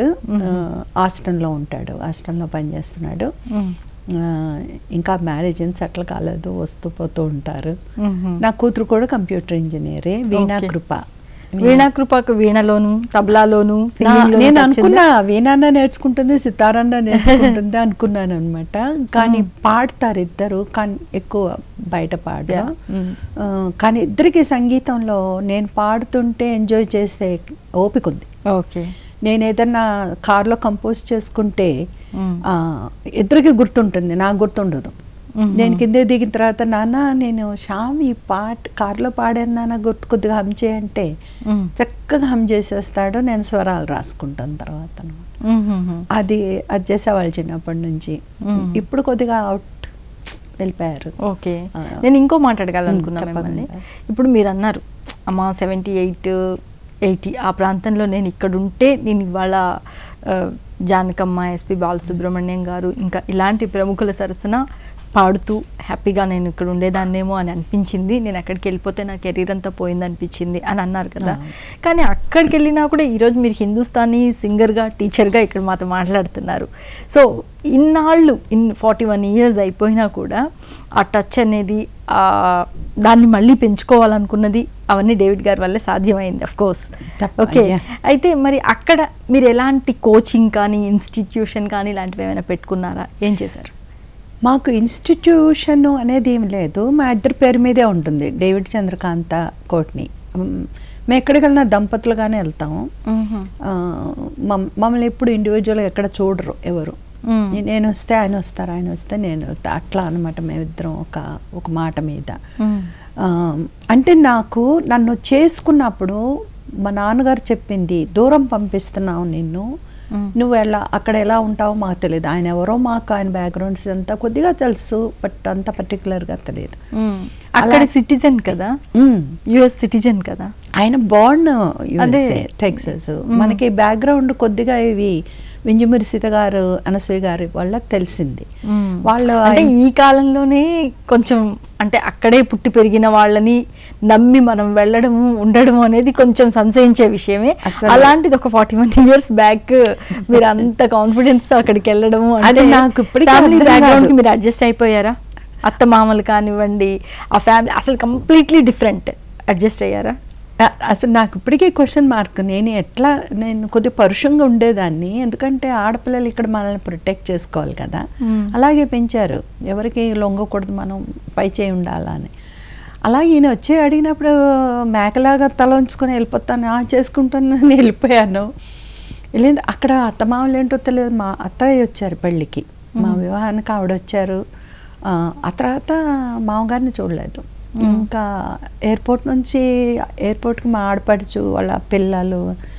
ఆస్టన్లో ఉంటాడు ఆస్టన్లో పనిచేస్తున్నాడు మ్మ్. ఆ, ఇంకా మ్యారేజ్ ఏం సెటిల్ కాలేదు వస్తూ పోతూ ఉంటారు మ్మ్. నా కూతురు కూడా కంప్యూటర్ ఇంజనీరే వీణా Okay. కృప వీణా కృపకు వీణలోను తబలాలోను నా- singing లోను నేను touch ఉందా? అనుకున్నా వీణాన్న నేర్చుకుంటుంది సితారన్న నేర్చుకుంటుంది అనుకున్నాను అనమాట కానీ పాడతారు ఇద్దరు కానీ ఎక్కువ బయట పాడరు Yeah. Mm. ఆ, కానీ ఇద్దరికి సంగీతంలో నేను పాడుతుంటే ఎంజాయ్ చేసే ఓపిక ఉంది ఓకే నేను ఏదన్నా కార్లో కంపోజ్ చేసుకుంటే మ్మ్. ఆ, ఇద్దరికి గుర్తుంటుంది నాకు గుర్తుండదు మ్మ్. నేను కిందే దిగిన తర్వాత నాన్న నేను శ్యామ్ ఈ పాట కార్లో పాడాను నాన్న గుర్తు కొద్దిగా హమ్ చేయంటే మ్మ్. చక్కగా హమ్ చేసేస్తాడు నేను స్వరాలు రాసుకుంటాను తర్వాత మ్మ్, మ్మ్, మ్మ్. అది అది చేసేవాళ్ళు చిన్నప్పటి నుంచి మ్మ్. ఇప్పుడు కొద్దిగా అవుట్ వెళ్ళిపోయారు ఓకే ఆ. నేను ఇంకో మాట్లాడగలనుకున్నా మ్, చెప్పండి. మిమ్మల్ని ఇప్పుడు మీరు అన్నారు అమ్మ సెవెంటీ ఎయిట్ ఎయిటీ ఆ ప్రాంతంలో నేను ఇక్కడ ఉంటే నేను ఇవాళ ఆ, జానకమ్మ ఎస్పి బాలసుబ్రహ్మణ్యం గారు ఇంకా ఇలాంటి ప్రముఖుల సరసన పాడుతూ హ్యాపీగా నేను ఇక్కడ ఉండేదాన్నేమో అని అనిపించింది నేను అక్కడికి వెళ్ళిపోతే నా కెరీర్ అంతా పోయింది అనిపించింది అని అన్నారు కదా కానీ అక్కడికి వెళ్ళినా కూడా ఈరోజు మీరు హిందుస్థానీ సింగర్గా టీచర్గా ఇక్కడ మాతో మాట్లాడుతున్నారు సో ఇన్నాళ్ళు ఇన్ ఫార్టీ వన్ ఇయర్స్ అయిపోయినా కూడా ఆ టచ్ అనేది ఆ దాన్ని మళ్ళీ పెంచుకోవాలనుకున్నది అవన్నీ డేవిడ్ గారి వల్లే సాధ్యమైంది అఫ్ కోర్స్ తప్ప- ఓకే yeah. అయితే మరి అక్కడ మీరు ఎలాంటి కోచింగ్ కానీ ఇన్స్టిట్యూషన్ కానీ ఇలాంటివి ఏమైనా పెట్టుకున్నారా ఏం చేశారు మాకు ఇన్స్టిట్యూషన్ అనేది ఏం లేదు మా ఇద్దరి పేరు మీదే ఉంటుంది డేవిడ్ చంద్రకాంత కోట్ని మ్, మేము ఎక్కడికి వెళ్ళినా దంపతులుగానే వెళ్తాము ఆ, మమ్- మమ్మల్ని ఎప్పుడు ఇండివిజువల్గా ఎక్కడ చూడరు ఎవరు మ్మ్. నేను వస్తే ఆయన వస్తారు ఆయన వస్తే నేను వెళ్తా అట్లా అనమాట మేమిద్దరం ఒక ఒక మాట మీద మ్మ్. ఆ, అంటే నాకు నన్ను చేసుకున్నప్పుడు మా నాన్నగారు చెప్పింది దూరం పంపిస్తున్నావు నిన్ను మ్మ్. నువ్వు ఎలా అక్కడ ఎలా ఉంటావో మాకు తెలియదు ఆయన ఎవరో మాకు ఆయన బ్యాక్గ్రౌండ్స్ అంతా కొద్దిగా తెలుసు బట్ అంత పర్టికులర్గా తెలియదు మ్మ్. అక్కడ సిటిజన్ కదా మ్మ్. యుఎస్ సిటిజన్ కదా ఆయన బాండ్ అదే. టెక్సస్ మనకి బ్యాక్గ్రౌండ్ కొద్దిగా ఇవి వింజమూరి సీత గారు అనసూయ గారి వల్ల తెలిసింది మ్మ్. వాళ్ళు అంటే ఆయన- ఈ కాలంలోనే కొంచెం అంటే అక్కడే పుట్టి పెరిగిన వాళ్ళని నమ్మి మనం వెళ్ళడము ఉండడము అనేది కొంచెం సంశయించే విషయమే అసలు- అలాంటిది ఒక ఫార్టీ వన్ ఇయర్స్ బ్యాక్ మీరు అంత కాన్ఫిడెన్స్ అక్కడికి వెళ్ళడము అది నాకు ఇప్పటికీ ఫ్యామిలీ అర్థం బ్యాక్గ్రౌండ్ కి కాదు. మీరు అడ్జస్ట్ అయిపోయారా అత్త మామలు కానివ్వండి ఆ ఫ్యామిలీ అసలు కంప్లీట్లీ డిఫరెంట్ అడ్జస్ట్ అయ్యారా అ- అసలు నాకు ఇప్పటికీ క్వశ్చన్ మార్క్ నేను ఎట్లా నేను కొద్దిగా పరుషంగా ఉండేదాన్ని ఎందుకంటే ఆడపిల్లలు ఇక్కడ మనల్ని ప్రొటెక్ట్ చేసుకోవాలి కదా మ్మ్. అలాగే పెంచారు ఎవరికి లొంగకూడదు మనం పై చేయి ఉండాలని అలాగే ఈయన వచ్చి అడిగినప్పుడు మేకలాగా తల ఉంచుకొని వెళ్ళిపోతాను ఆ చేసుకుంటాను నేను వెళ్ళిపోయాను వెళ్ళింది అక్కడ అత్తమామలు ఏంటో తెలియదు మా అత్తయ్య వచ్చారు పెళ్ళికి మా వివాహానికి ఆవిడ వచ్చారు ఆ, ఆ తర్వాత మామగారిని చూడలేదు ఇంకా ఎయిర్పోర్ట్ నుంచి ఎయిర్పోర్ట్కి మా ఆడపడుచు వాళ్ళ పిల్లలు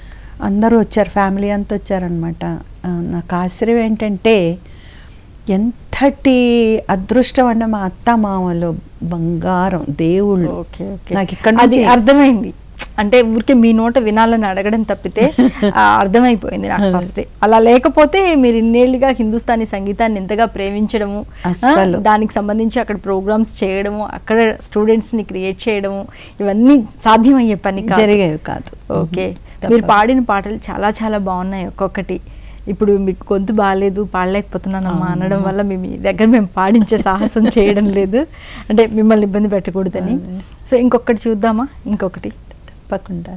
అందరూ వచ్చారు ఫ్యామిలీ అంతా వచ్చారనమాట నాకు ఆశ్చర్యం ఏంటంటే ఎంత అంతటి అదృష్టం అంటే మా అత్త మామలు బంగారం దేవుళ్ళు ఓకే ఓకే నాకు ఇక్కడ అది నుంచి అర్థమైంది అంటే ఊరికే మీ నోట వినాలని అడగడం తప్పితే ఆ, అర్థమైపోయింది నాకు ఫస్ట్ అలా లేకపోతే మీరు ఇన్నేళ్ళుగా హిందుస్థానీ సంగీతాన్ని ఎంతగా ప్రేమించడము ఆ, అస్సలు. దానికి సంబంధించి అక్కడ ప్రోగ్రామ్స్ చేయడము అక్కడ స్టూడెంట్స్ ని క్రియేట్ చేయడము ఇవన్నీ సాధ్యమయ్యే పని కాదు జరిగేవి కాదు ఓకే తప్పదు. మీరు పాడిన పాటలు చాలా చాలా బాగున్నాయి ఒక్కొక్కటి ఇప్పుడు మీకు గొంతు బాగాలేదు పాడలేకపోతున్నానమ్మా అనడం వల్ల మేము మీ దగ్గర మేము పాడించే సాహసం చేయడం లేదు అంటే మిమ్మల్ని ఇబ్బంది పెట్టకూడదని సో ఇంకొకటి చూద్దామా ఇంకొకటి తప్పకుండా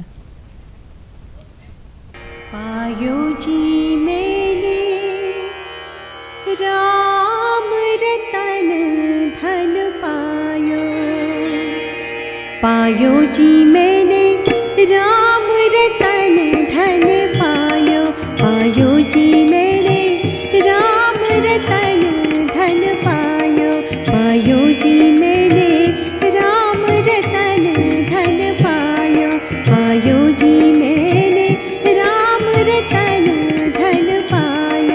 पायो जी मैंने राम रतन धन पायो पायो जी मैंने राम रतन धन पायो पायो जी मैंने राम रतन धन पायो पायो जी मैंने राम रतन धन पायो पायो जी मैंने राम रतन धन पायो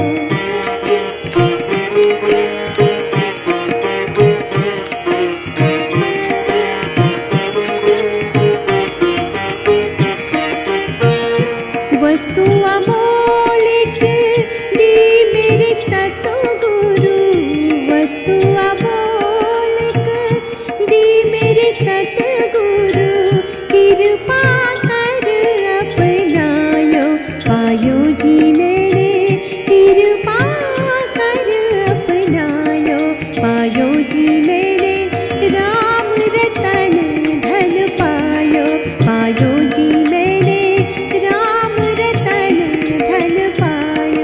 वस्तु अमोलिक दी मेरे सतगुरु वस्तु अमोलिक दी मेरे सतगुरु कृपा कर अपनायो पायो जी मेरे कृपा कर अपनायो पायो जी मेरे राम रतन धन पायो पायो जी मेरे राम रतन धन पायो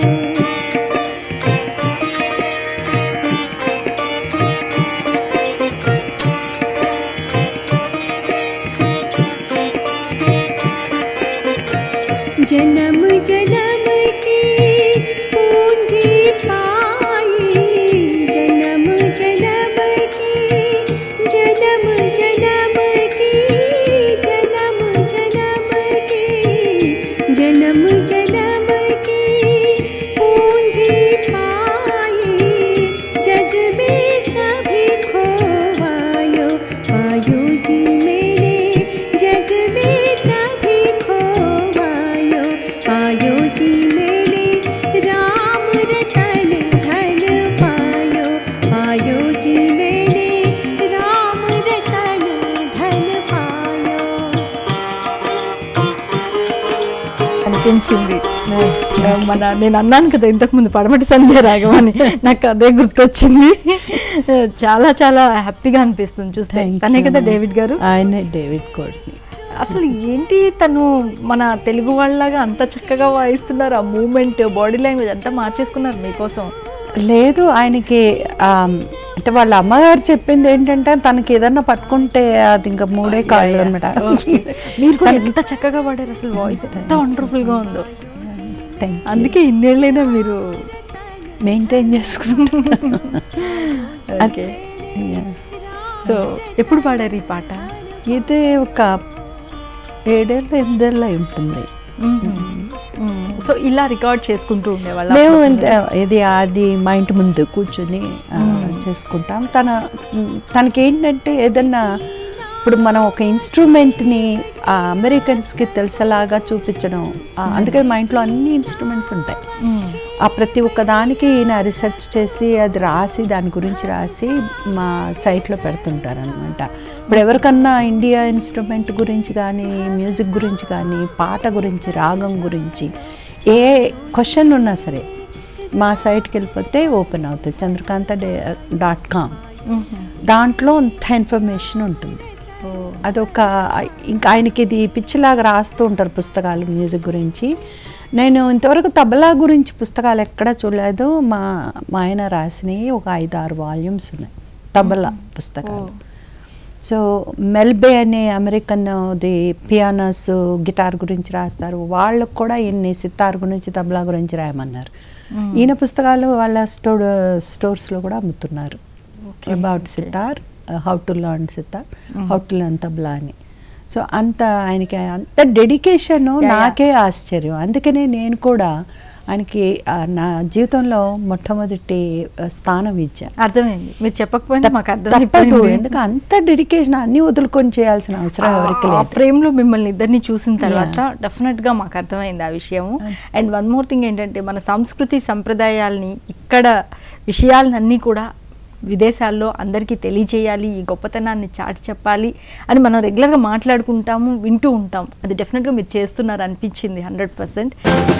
जन्म जन्म की पूंजी पाई जन्म जन्म की जन्म जन्म की जन्म जन्म की जन्म जन्म की पूंजी पाई जग में सभी खोवायो पायो जी मेरे जग में सभी खोवायो पायो जी मेरे राम रतन धन पायो पायो जी मेरे राम रतन धन पायो అనిపించింది మన నేను అన్నాను కదా ఇంతకుముందు పడమటి సంధ్య రాగమని నాకు అదే గుర్తొచ్చింది చాలా చాలా హ్యాపీగా అనిపిస్తుంది చూస్తే Thank తనే you. కదా డేవిడ్ గారు ఆయనే డేవిడ్ కోడ్ని అసలు ఏంటి తను మన తెలుగు వాళ్ళలాగా అంత చక్కగా వాయిస్తున్నారు ఆ మూమెంట్ బాడీ లాంగ్వేజ్ అంతా మార్చేసుకున్నారు మీకోసం లేదు ఆయనకి ఆ, అంటే వాళ్ళ అమ్మగారు చెప్పింది ఏంటంటే తనకి ఏదన్నా పట్టుకుంటే అది ఇంకా మూడే కాళ్ళు అనమాట Okay. మీరు కూడా ఎంత చక్కగా పాడారు అసలు వాయిస్ ఎంత వండర్ఫుల్ గా ఉందో అందుకే ఇన్నేళ్ళైనా మీరు మెయింటైన్ చేసుకుంటాం ఓకే సో ఎప్పుడు పాడారు ఈ పాట ఇది ఒక ఏడేళ్ళ ఎనిమిదేళ్ళ అయి ఉంటుంది సో ఇలా రికార్డ్ చేసుకుంటూ ఉండేవాళ్ళ మేము ఇంత- ఇది అది మా ఇంటి ముందు కూర్చొని ఆ, చేసుకుంటాం తన తనకి ఏంటంటే ఏదన్నా ఇప్పుడు మనం ఒక ఇన్స్ట్రుమెంట్ని అమెరికన్స్కి తెలిసేలాగా చూపించడం ఆ, అందుకే మా ఇంట్లో అన్ని ఇన్స్ట్రుమెంట్స్ ఉంటాయి ఆ ప్రతి ఒక్క దానికి ఈయన రీసెర్చ్ చేసి అది రాసి దాని గురించి రాసి మా సైట్లో పెడుతుంటారు అనమాట ఇప్పుడు ఎవరికన్నా ఇండియా ఇన్స్ట్రుమెంట్ గురించి కానీ మ్యూజిక్ గురించి కానీ పాట గురించి రాగం గురించి ఏ క్వశ్చన్ ఉన్నా సరే మా సైట్కి వెళ్ళిపోతే ఓపెన్ అవుతుంది చంద్రకాంత డే డాట్ కామ్ దాంట్లో అంత ఇన్ఫర్మేషన్ ఉంటుంది అదొక ఇంకా ఆయనకి ఇది పిచ్చిలాగా రాస్తూ ఉంటారు పుస్తకాలు మ్యూజిక్ గురించి నేను ఇంతవరకు తబలా గురించి పుస్తకాలు ఎక్కడా చూడలేదు మా మా ఆయన రాసినవి ఒక ఐదు ఆరు వాల్యూమ్స్ ఉన్నాయి తబలా పుస్తకాలు సో మెల్బే అనే అమెరికన్ ది పియానోస్ గిటార్ గురించి రాస్తారు వాళ్ళకు కూడా ఇన్ని సితార్ గురించి తబలా గురించి రాయమన్నారు ఈయన పుస్తకాలు వాళ్ళ స్టోర్ స్టోర్స్లో కూడా అమ్ముతున్నారు about sitar how to learn sitar how to learn tabla అని సో అంత ఆయనకి అంత డెడికేషన్ Yeah, yeah. నాకే ఆశ్చర్యం అందుకనే నేను కూడా ఆయనకి ఆ, నా జీవితంలో మొట్టమొదటి ఆ, స్థానం ఇచ్చాను అర్థమైంది మీరు చెప్పకపోయినా మాకు తప్పదు అర్థమైపోయింది ఎందుకు అంత డెడికేషన్ అన్ని వదులుకొని చేయాల్సిన అవసరం ఎవరికి ఆ లేదు ఫ్రేమ్ లో మిమ్మల్ని ఇద్దరిని చూసిన తర్వాత డెఫినెట్ గా మాకు అర్థమైంది ఆ విషయం అండ్ వన్ మోర్ థింగ్ ఏంటంటే మన సంస్కృతి సంప్రదాయాల్ని ఇక్కడ విషయాలన్నీ కూడా విదేశాల్లో అందరికీ తెలియజేయాలి ఈ గొప్పతనాన్ని చాటి చెప్పాలి అని మనం రెగ్యులర్గా మాట్లాడుకుంటాము వింటూ ఉంటాం అది డెఫినెట్గా మీరు చేస్తున్నారు అనిపించింది హండ్రెడ్ పర్సెంట్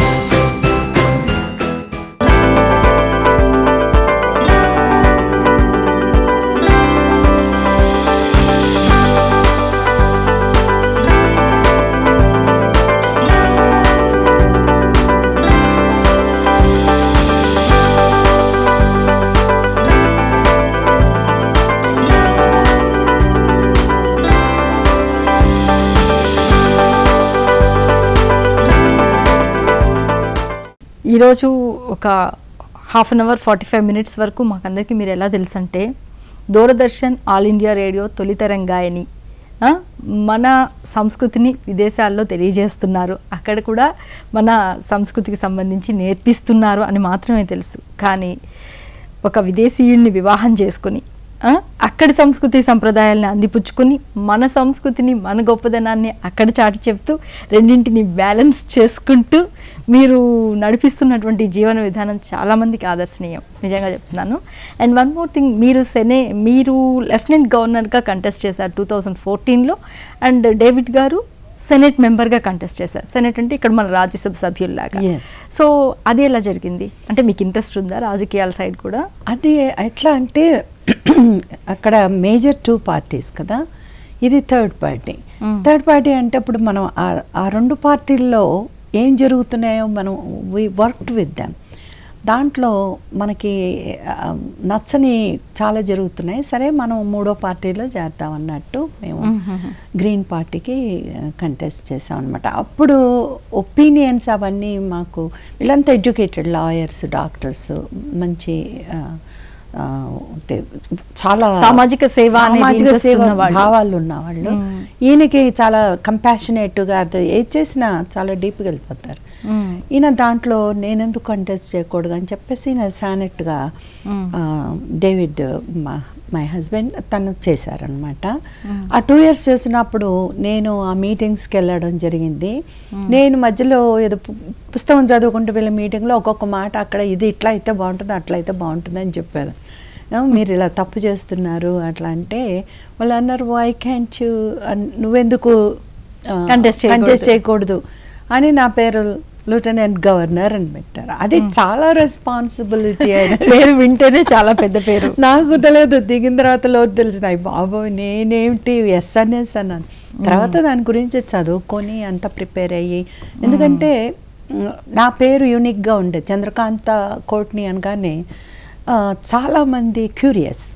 ఈరోజు ఒక half an hour forty five minutes వరకు మాకందరికీ మీరు ఎలా తెలుసు అంటే దూరదర్శన్ ఆల్ ఇండియా రేడియో తొలితరంగాయని ఆ, మన సంస్కృతిని విదేశాల్లో తెలియజేస్తున్నారు అక్కడ కూడా మన సంస్కృతికి సంబంధించి నేర్పిస్తున్నారు అని మాత్రమే తెలుసు కానీ ఒక విదేశీయుడిని వివాహం చేసుకుని ఆ, అక్కడి సంస్కృతి సంప్రదాయాలను అందిపుచ్చుకొని మన సంస్కృతిని మన గొప్పదనాన్ని అక్కడ చాటి చెప్తూ రెండింటిని బ్యాలెన్స్ చేసుకుంటూ మీరు నడిపిస్తున్నటువంటి జీవన విధానం చాలామందికి ఆదర్శనీయం నిజంగా చెప్తున్నాను అండ్ వన్ మోర్ థింగ్ మీరు సెనే మీరు లెఫ్టినెంట్ గవర్నర్గా కంటెస్ట్ చేశారు టూ థౌజండ్ ఫోర్టీన్లో అండ్ డేవిడ్ గారు సెనెట్ మెంబర్గా కంటెస్ట్ చేశారు సెనెట్ అంటే ఇక్కడ మన రాజ్యసభ సభ్యుల్లాగా Yes. సో అది ఎలా జరిగింది అంటే మీకు ఇంట్రెస్ట్ ఉందా రాజకీయాల సైడ్ కూడా అది ఎట్లా అంటే అక్కడ మేజర్ టూ పార్టీస్ కదా ఇది third party Mm. Third party అంటే ఇప్పుడు మనం ఆ- ఆ రెండు పార్టీల్లో ఏం జరుగుతున్నాయో మనం వి వర్క్డ్ విత్ దెమ్ దాంట్లో మనకి ఆ, నచ్చని చాలా జరుగుతున్నాయి సరే మనం మూడో పార్టీలో చేద్దాం అన్నట్టు మేము గ్రీన్ పార్టీకి కంటెస్ట్ చేసాం అనమాట అప్పుడు ఒపీనియన్స్ అవన్నీ మాకు వీళ్ళంతా ఎడ్యుకేటెడ్ లాయర్స్ డాక్టర్స్ మంచి ఆ, ఆ, అంటే చాలా సామాజిక సేవ అనేది సామాజిక interest సేవ ఉన్నవాళ్ళు. భావాలు ఉన్నవాళ్ళు మ్మ్. ఈయనకి చాలా కంపాషనేట్గా అది ఏది చేసినా చాలా డీప్గా వెళ్ళిపోతారు మ్మ్. ఈయన దాంట్లో నేనెందుకు కంటెస్ట్ చేయకూడదు అని చెప్పేసి ఈయన సానెట్గా మ్మ్. డేవిడ్ మా మై హస్బెండ్ తను చేశారనమాట ఆ టూ ఇయర్స్ చేసినప్పుడు నేను ఆ మీటింగ్స్కి వెళ్ళడం జరిగింది నేను మధ్యలో ఏదో పు- పుస్తకం చదువుకుంటూ వెళ్ళే మీటింగ్లో ఒక్కొక్క మాట అక్కడ ఇది ఇట్లా అయితే బాగుంటుంది అట్లా అయితే బాగుంటుంది అని చెప్పారు ఆ, మీరు ఇలా తప్పు చేస్తున్నారు అట్లా అంటే వాళ్ళు అన్నారు వై క్యాంట్ యూ నువ్వెందుకు Contest చేయకూడదు. కంటెస్ట్ చేయకూడదు అని నా పేరు లూటెనెంట్ గవర్నర్ అని పెట్టారు అది చాలా రెస్పాన్సిబిలిటీ అయిన పేరు వింటేనే చాలా పెద్ద పేరు నాకు తెలియదు దిగిన తర్వాత లోతు తెలిసింది అయ్యి బాబోయ్ నేనేమిటి ఎస్ అనేసి అన్నాను తర్వాత దాని గురించి చదువుకొని అంత ప్రిపేర్ అయ్యి ఎందుకంటే మ్, నా పేరు యూనిక్గా ఉండే చంద్రకాంత కోట్ని అనగానే ఆ, చాలామంది క్యూరియస్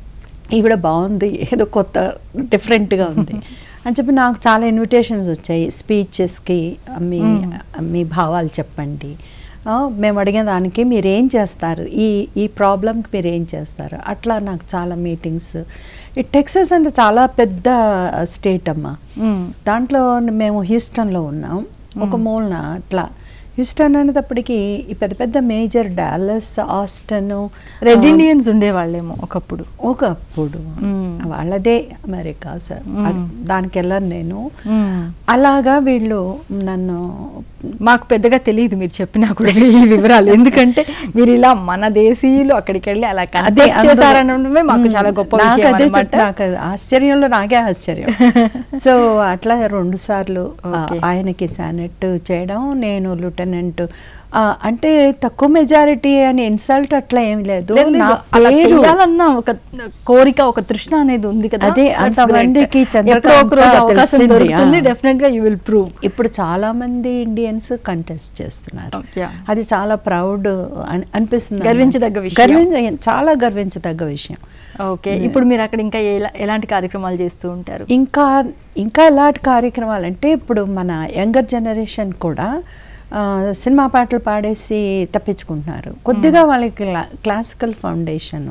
ఈవిడ బాగుంది ఏదో కొత్త డిఫరెంట్గా ఉంది అని చెప్పి నాకు చాలా ఇన్విటేషన్స్ వచ్చాయి స్పీచెస్కి మీ మీ భావాలు చెప్పండి ఆ, మేము అడిగిన దానికి మీరు ఏం చేస్తారు ఈ ఈ ప్రాబ్లంకి మీరు ఏం చేస్తారు అట్లా నాకు చాలా మీటింగ్స్ ఈ టెక్సస్ అంటే చాలా పెద్ద స్టేట్ అమ్మా మ్మ్. దాంట్లో మేము హ్యూస్టన్లో ఉన్నాం ఒక మూలన అట్లా హ్యూస్టన్ అనేటప్పటికి ఈ పెద్ద పెద్ద major Dallas Austin red Indians ఉండేవాళ్ళేమో ఒకప్పుడు ఒకప్పుడు మ్మ్. వాళ్ళదే అమెరికా సార్ అది- దానికి వెళ్ళను నేను మ్మ్. అలాగా వీళ్ళు నన్ను మాకు పెద్దగా తెలియదు మీరు చెప్పినా కూడా ఈ వివరాలు ఎందుకంటే మీరు ఇలా మన దేశీయులు అక్కడికి వెళ్ళి అలా అదే కంటెస్ట్ అందులో- చేశారనడమే మాకు మ్మ్. చాలా గొప్ప నాకు విషయం అదే అన్నమాట చెప్తా- నాకు అది ఆశ్చర్యంలో నాకే ఆశ్చర్యం సో అట్లా రెండు సార్లు ఆ, Okay. ఆయనకి సానెట్ చేయడం నేను లూటెనెంట్ అంటే తక్కువ మెజారిటీ అని ఇన్సల్ట్ అట్లా ఏం లేదు లేదు, నా లేదు, అలా పేరు చేయాలన్న ఒక కోరిక ఒక తృష్ణ అనేది ఉంది కదా అదే, That's అంతమందికి great. చంద్రకాంత ఎప్పుడో ఒక రోజు అవకాశం తెలిసింది, దొరుకుతుంది ఆ. డెఫినెట్ గా యూ విల్ ప్రూవ్ ఇప్పుడు చాలా మంది ఇండియన్స్ కంటెస్ట్ చేస్తున్నారు Yeah. అది చాలా ప్రౌడ్ అనిపిస్తుంది గర్వించదగ్గ విషయం. గర్వించ చాలా గర్వించదగ్గ విషయం ఓకే ఇప్పుడు మీరు అక్కడ ఇంకా ఎలా- ఎలాంటి కార్యక్రమాలు చేస్తూ ఉంటారు ఇంకా ఇంకా ఎలాంటి కార్యక్రమాలు అంటే ఇప్పుడు మన యంగర్ జనరేషన్ కూడా ఆ, సినిమా పాటలు పాడేసి తప్పించుకుంటున్నారు కొద్దిగా వాళ్ళకి క్లా- క్లాసికల్ ఫౌండేషన్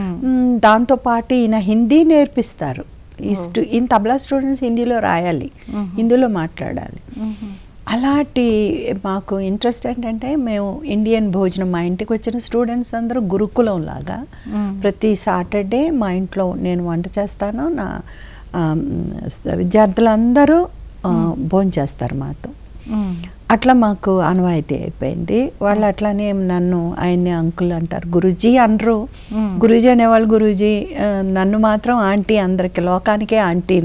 దాంతో పాటు ఈయన హిందీ నేర్పిస్తారు ఈ స్టూ ఈయన తబలా స్టూడెంట్స్ హిందీలో రాయాలి హిందీలో మాట్లాడాలి అలాంటి మాకు ఇంట్రెస్ట్ ఏంటంటే మేము ఇండియన్ భోజనం మా ఇంటికి వచ్చిన స్టూడెంట్స్ అందరూ గురుకులం లాగా మ్మ్. ప్రతి సాటర్డే మా ఇంట్లో నేను వంట చేస్తాను నా ఆమ్, విద్యార్థులందరూ భోజనం చేస్తారు మాతో మ్మ్. అట్లా మాకు అనువాయితీ అయిపోయింది వాళ్ళు అట్లానే నన్ను ఆయన్ని అంకుల్ అంటారు గురూజీ అనరు మ్మ్. గురూజీ అనేవాళ్ళు గురూజీ ఆ, నన్ను మాత్రం ఆంటీ అందరికి లోకానికే ఆంటీ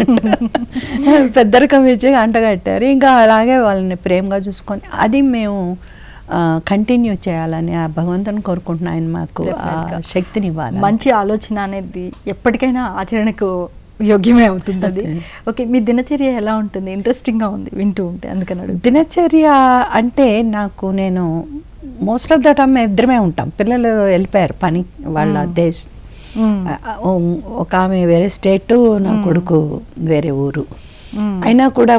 పెద్దరికం ఇచ్చి అంటగట్టారు ఇంకా అలాగే వాళ్ళని ప్రేమగా చూసుకొని అది మేము కంటిన్యూ చేయాలని ఆ భగవంతుని కోరుకుంటున్నాను ఆయన మాకు ఆ Definitely గా. శక్తిని ఇవ్వాలి మంచి ఆలోచన అనేది ఎప్పటికైనా ఆచరణకు యోగ్యమే అవుతుంది అది అదే. ఓకే మీ దినచర్య ఎలా ఉంటుంది ఇంట్రెస్టింగ్గా ఉంది వింటూ ఉంటే అందుకని అడుగు దినచర్య అంటే నాకు నేను మోస్ట్ ఆఫ్ ద టైమ్ ఇద్దరమే ఉంటాం పిల్లలు వెళ్ళిపోయారు పని వాళ్ళ దేశ ఆ, ఓ- ఒక ఆమె వేరే స్టేటు నా కొడుకు వేరే ఊరు అయినా కూడా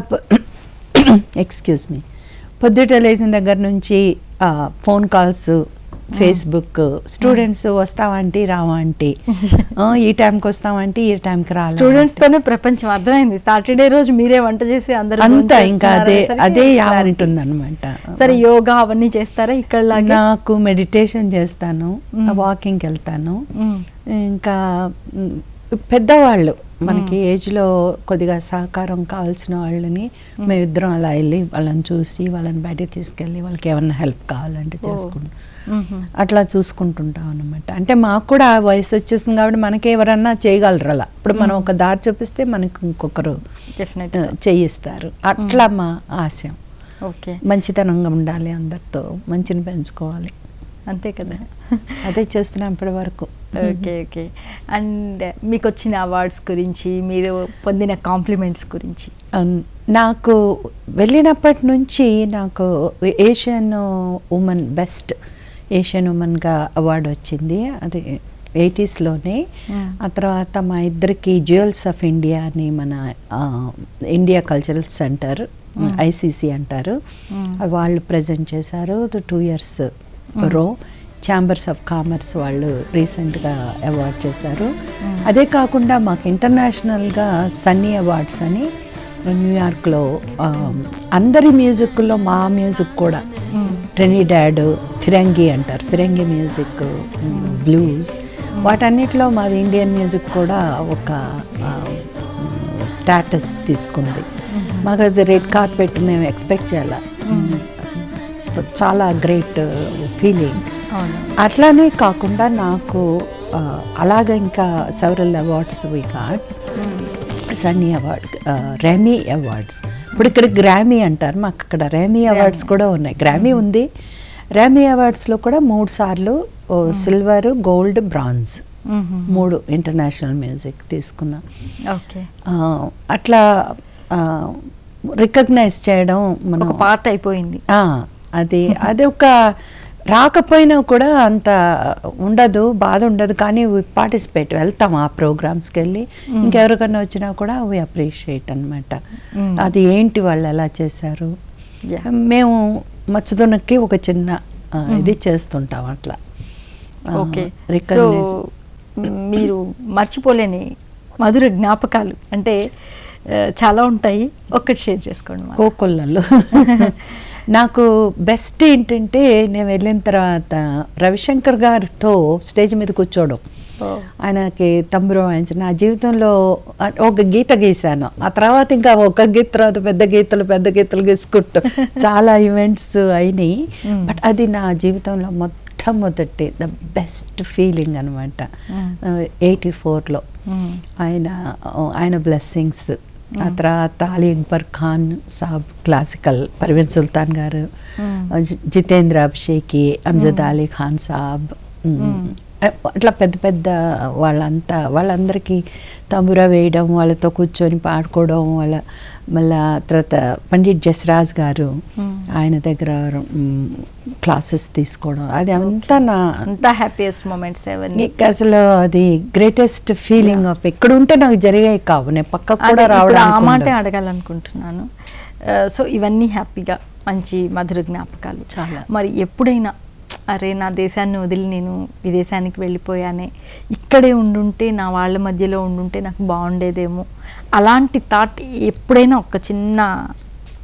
ఎక్స్క్యూజ్ మీ పొద్దుట లేచిన దగ్గర నుంచి ఫోన్ కాల్స్ ఫేస్బుక్ స్టూడెంట్స్ వస్తావంటే రావంటే ఈ టైంకి వస్తావంటే ఈ టైంకి రాలి స్టూడెంట్స్ తోనే ప్రపంచం అర్థమైంది సాటర్డే రోజు మీరే వంట చేసి అందరూ అంతా భోంచేస్తున్నారు ఇంకా అదే అనేసరికి అదే clarity. యావంటుంది అనమాట సరే యోగా అవన్నీ చేస్తారా ఇక్కడ లాగే నాకు మెడిటేషన్ చేస్తాను వాకింగ్కి వెళ్తాను ఇంకా మ్, పెద్దవాళ్ళు మనకి ఏజ్లో కొద్దిగా సహకారం కావాల్సిన వాళ్ళని మేమిద్దరం అలా వెళ్ళి వాళ్ళని చూసి వాళ్ళని బయటకు తీసుకెళ్ళి వాళ్ళకి ఏమన్నా హెల్ప్ కావాలంటే చేసుకుంటాం అట్లా చూసుకుంటుంటాం అనమాట అంటే మాకు కూడా ఆ వయసు వచ్చేసింది కాబట్టి మనకి ఎవరన్నా చేయగలరు అలా ఇప్పుడు మనం ఒక దారి చూపిస్తే మనకు ఇంకొకరు డెఫినెట్ ఆ, చేయిస్తారు అట్లా మా ఆశయం ఓకే మంచితనంగా ఉండాలి అందరితో మంచిని పెంచుకోవాలి అంతే కదా అదే చేస్తున్నాం ఇప్పటి వరకు ఓకే ఓకే అండ్ మీకు వచ్చిన అవార్డ్స్ గురించి మీరు పొందిన కాంప్లిమెంట్స్ గురించి అన్- నాకు వెళ్ళినప్పటి నుంచి నాకు ఏషియన్ ఉమెన్ బెస్ట్ ఏషియన్ ఉమెన్గా అవార్డు వచ్చింది అది ఎయిటీస్లోనే Hmm. ఆ తర్వాత మా ఇద్దరికి జ్యువెల్స్ ఆఫ్ ఇండియా అని మన ఆ, ఇండియా కల్చరల్ సెంటర్ ఐసీసీ అంటారు Hmm. అవి వాళ్ళు ప్రజెంట్ చేశారు టూ ఇయర్స్ రో ఛాంబర్స్ ఆఫ్ కామర్స్ వాళ్ళు రీసెంట్గా అవార్డ్ చేశారు అదే కాకుండా మాకు ఇంటర్నేషనల్గా సన్నీ అవార్డ్స్ అని న్యూయార్క్లో ఆ, అందరి మ్యూజిక్లో మా మ్యూజిక్ కూడా ట్రెనిడాడ్ ఫిరంగి అంటారు ఫిరంగి మ్యూజిక్ బ్లూస్ వాటన్నిటిలో మాది ఇండియన్ మ్యూజిక్ కూడా ఒక స్టాటస్ తీసుకుంది మాకు అది రెడ్ కార్పెట్ మేము ఎక్స్పెక్ట్ చేయాల చాలా గ్రేట్ ఫీలింగ్ అవును అట్లానే కాకుండా నాకు ఆ, అలాగ ఇంకా several awards we got Sunny award Remy awards ఇప్పుడు ఇక్కడ గ్రామీ అంటారు మాకు అక్కడ రెమీ అవార్డ్స్ కూడా ఉన్నాయి గ్రామీ ఉంది రెమీ అవార్డ్స్లో కూడా మూడు సార్లు సిల్వర్ గోల్డ్ బ్రాంజ్ మూడు ఇంటర్నేషనల్ మ్యూజిక్ తీసుకున్నా ఓకే ఆ, అట్లా రికగ్నైజ్ చేయడం మనం ఒక పార్ట్ అయిపోయింది ఆ, అది అది ఒక రాకపోయినా కూడా అంత ఉండదు బాధ ఉండదు కానీ పార్టిసిపేట్ వెళ్తాం ఆ ప్రోగ్రామ్స్కి వెళ్ళి ఇంకెవరికన్నా వచ్చినా కూడా వి అప్రిషియేట్ అనమాట Mm. అది ఏంటి వాళ్ళు ఎలా చేశారు Yeah. మేము మచ్చుదునకి ఒక చిన్న ఆ, ఇది చేస్తుంటాం అట్లా ఆ, ఓకే సో recognize- మీరు మర్చిపోలేని మధుర జ్ఞాపకాలు అంటే ఆ, చాలా ఉంటాయి ఒక్కటి షేర్ చేసుకోండి మాకు. కోకొల్లలు నాకు బెస్ట్ ఏంటంటే నేను వెళ్ళిన తర్వాత రవిశంకర్ గారితో స్టేజ్ మీద కూర్చోవడం ఓ. ఆయనకి తమ్ముడు వాయించి నా జీవితంలో అ- ఒక గీత గీశాను ఆ తర్వాత ఇంకా ఒక గీత తర్వాత పెద్ద గీతలు పెద్ద గీతలు గీసుకుంటూ చాలా ఈవెంట్స్ అయినాయి Mm. బట్ అది నా జీవితంలో మొట్టమొదటి ద బెస్ట్ ఫీలింగ్ అనమాట Mm. ఎయిటీ ఫోర్లో మ్మ్. ఆయన ఆయన బ్లెస్సింగ్స్ ఆ తర్వాత అలీ అక్బర్ ఖాన్ సాబ్ క్లాసికల్ పర్వీన్ సుల్తాన్ గారు మ్మ్. జి- జితేంద్ర అభిషేకి అమ్జద్ అలీ ఖాన్ సాబ్ మ్మ్. అట్లా పెద్ద పెద్ద వాళ్ళంతా వాళ్ళందరికీ తంబురా వేయడం వాళ్ళతో కూర్చొని పాడుకోవడం వాళ్ళ మళ్ళా తర్వాత పండిట్ జస్రాజ్ గారు మ్మ్. ఆయన దగ్గర క్లాసెస్ తీసుకోవడం అది అంతా నా అంతా హ్యాపీయెస్ట్ మూమెంట్స్ అవన్నీ నీకు అసలు అది గ్రేటెస్ట్ ఫీలింగ్ ఆఫ్ ఎక్కడ ఉంటే నాకు జరిగాయి కావు నేను పక్కకు అదే, కూడా ఇప్పుడు ఆ రావడానికి మాటే ఉండదు. అడగాలనుకుంటున్నాను ఆ, సో ఇవన్నీ హ్యాపీగా మంచి మధుర జ్ఞాపకాలు చాలా. మరి ఎప్పుడైనా అరే నా దేశాన్ని వదిలి నేను విదేశానికి వెళ్ళిపోయానే ఇక్కడే ఉండుంటే నా వాళ్ళ మధ్యలో ఉండుంటే నాకు బాగుండేదేమో అలాంటి థాట్ ఎప్పుడైనా ఒక చిన్న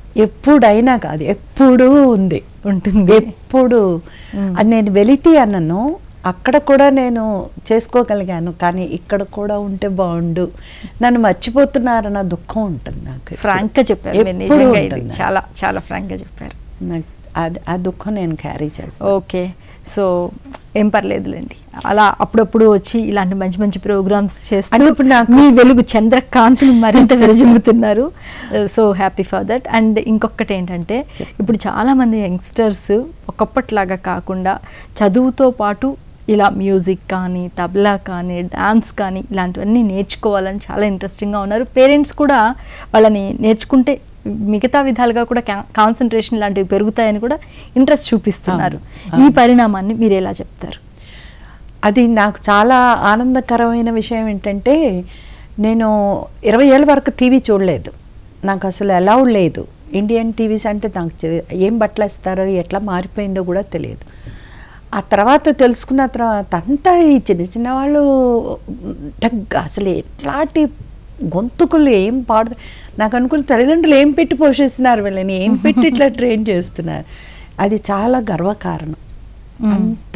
ఎప్పుడైనా కాదు ఎప్పుడూ ఉంది ఉంటుంది ఎప్పుడు అది నేను వెలితి అన్నను అక్కడ కూడా నేను చేసుకోగలిగాను కానీ ఇక్కడ కూడా ఉంటే బాగుండు నన్ను మర్చిపోతున్నారన్న దుఃఖం ఉంటుంది నాకు ఫ్రాంక్ గా చెప్పారు మీరు ఎప్పుడూ నిజంగా ఇది ఉంటుంది. చాలా చాలా ఫ్రాంక్ గా చెప్పారు నాకు అది ఆ దుఃఖం నేను క్యారీ చేస్తాను ఓకే సో ఏం పర్లేదులేండి అలా అప్పుడప్పుడు వచ్చి ఇలాంటి మంచి మంచి ప్రోగ్రామ్స్ చేస్తూ అంటే ఇప్పుడు నాకు- మీ వెలుగు చంద్రకాంతులు మరింత విరజిమ్ముతున్నారు so happy for that and ఇంకొకటి ఏంటంటే ఇప్పుడు చాలా మంది యంగ్స్టర్స్ ఒకప్పట్లాగా కాకుండా చదువుతో పాటు ఇలా మ్యూజిక్ కానీ తబలా కానీ డాన్స్ కానీ ఇలాంటివన్నీ నేర్చుకోవాలని చాలా ఇంట్రెస్టింగ్గా ఉన్నారు పేరెంట్స్ కూడా వాళ్ళని నేర్చుకుంటే మిగతా విధాలుగా కూడా కాన్సన్ట్రేషన్ లాంటివి పెరుగుతాయని కూడా ఇంట్రెస్ట్ చూపిస్తున్నారు ఈ పరిణామాన్ని మీరు ఎలా చెప్తారు అది నాకు చాలా ఆనందకరమైన విషయం ఏంటంటే నేను ఇరవై ఏళ్ళ వరకు టీవీ చూడలేదు నాకు అసలు అలౌడ్ లేదు ఇండియన్ టీవీస్ అంటే నాకు తె- ఏం బట్టలు వేస్తారో ఎట్లా మారిపోయిందో కూడా తెలియదు ఆ తర్వాత తెలుసుకున్న తర్వాత అంతా ఈ చిన్న చిన్న వాళ్ళు టగ్ అసలు ఎట్లాంటి గొంతుకులు ఏం పాడు నాకు అనుకున్న తల్లిదండ్రులు ఏం పెట్టి పోషిస్తున్నారు వీళ్ళని ఏం పెట్టి ఇట్లా ట్రైన్ చేస్తున్నారు అది చాలా గర్వకారణం అంత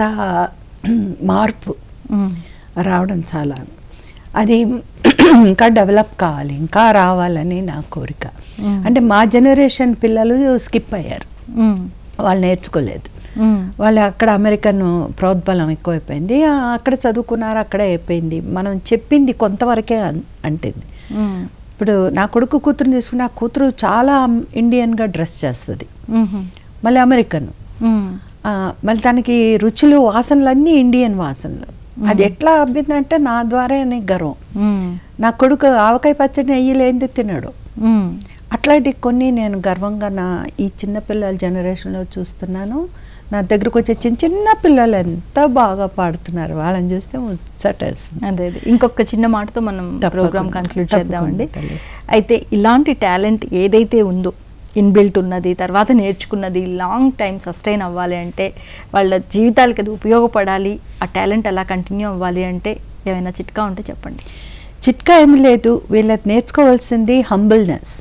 మార్పు రావడం చాలా అది ఇంకా డెవలప్ కావాలి ఇంకా రావాలని నా కోరిక అంటే మా జనరేషన్ పిల్లలు స్కిప్ అయ్యారు వాళ్ళు నేర్చుకోలేదు వాళ్ళు అక్కడ అమెరికన్ ప్రోద్బలం ఎక్కువైపోయింది ఆ, అక్కడ చదువుకున్నారు అక్కడే అయిపోయింది మనం చెప్పింది కొంతవరకే అన్- అంటుంది ఇప్పుడు నా కొడుకు కూతురుని తీసుకుని ఆ కూతురు చాలా ఇండియన్గా డ్రెస్ చేస్తుంది మళ్ళీ అమెరికన్ ఆ, మళ్ళీ తనకి రుచులు వాసనలు అన్నీ ఇండియన్ వాసనలు అది ఎట్లా అబ్బింది అంటే నా ద్వారా నీకు గర్వం నా కొడుకు ఆవకాయ పచ్చడి నెయ్యి లేనిది తినడు అట్లాంటి కొన్ని నేను గర్వంగా నా ఈ చిన్న పిల్లల జనరేషన్లో చూస్తున్నాను నా దగ్గరకు వచ్చే చిన్న చిన్న పిల్లలు ఎంత బాగా పాడుతున్నారు వాళ్ళని చూస్తే ముచ్చటేస్తుంది అదే అదే ఇంకొక చిన్న మాటతో మనం తప్పకుండా, ప్రోగ్రామ్ కంక్లూడ్ చేద్దామండి తప్పకుండా తల్లి. అయితే ఇలాంటి టాలెంట్ ఏదైతే ఉందో ఇన్బిల్ట్ ఉన్నది తర్వాత నేర్చుకున్నది లాంగ్ టైం సస్టైన్ అవ్వాలి అంటే వాళ్ళ జీవితాలకి అది ఉపయోగపడాలి ఆ టాలెంట్ అలా కంటిన్యూ అవ్వాలి అంటే ఏమైనా చిట్కా ఉంటే చెప్పండి చిట్కా ఏమి లేదు వీళ్ళకి నేర్చుకోవాల్సింది హంబుల్నెస్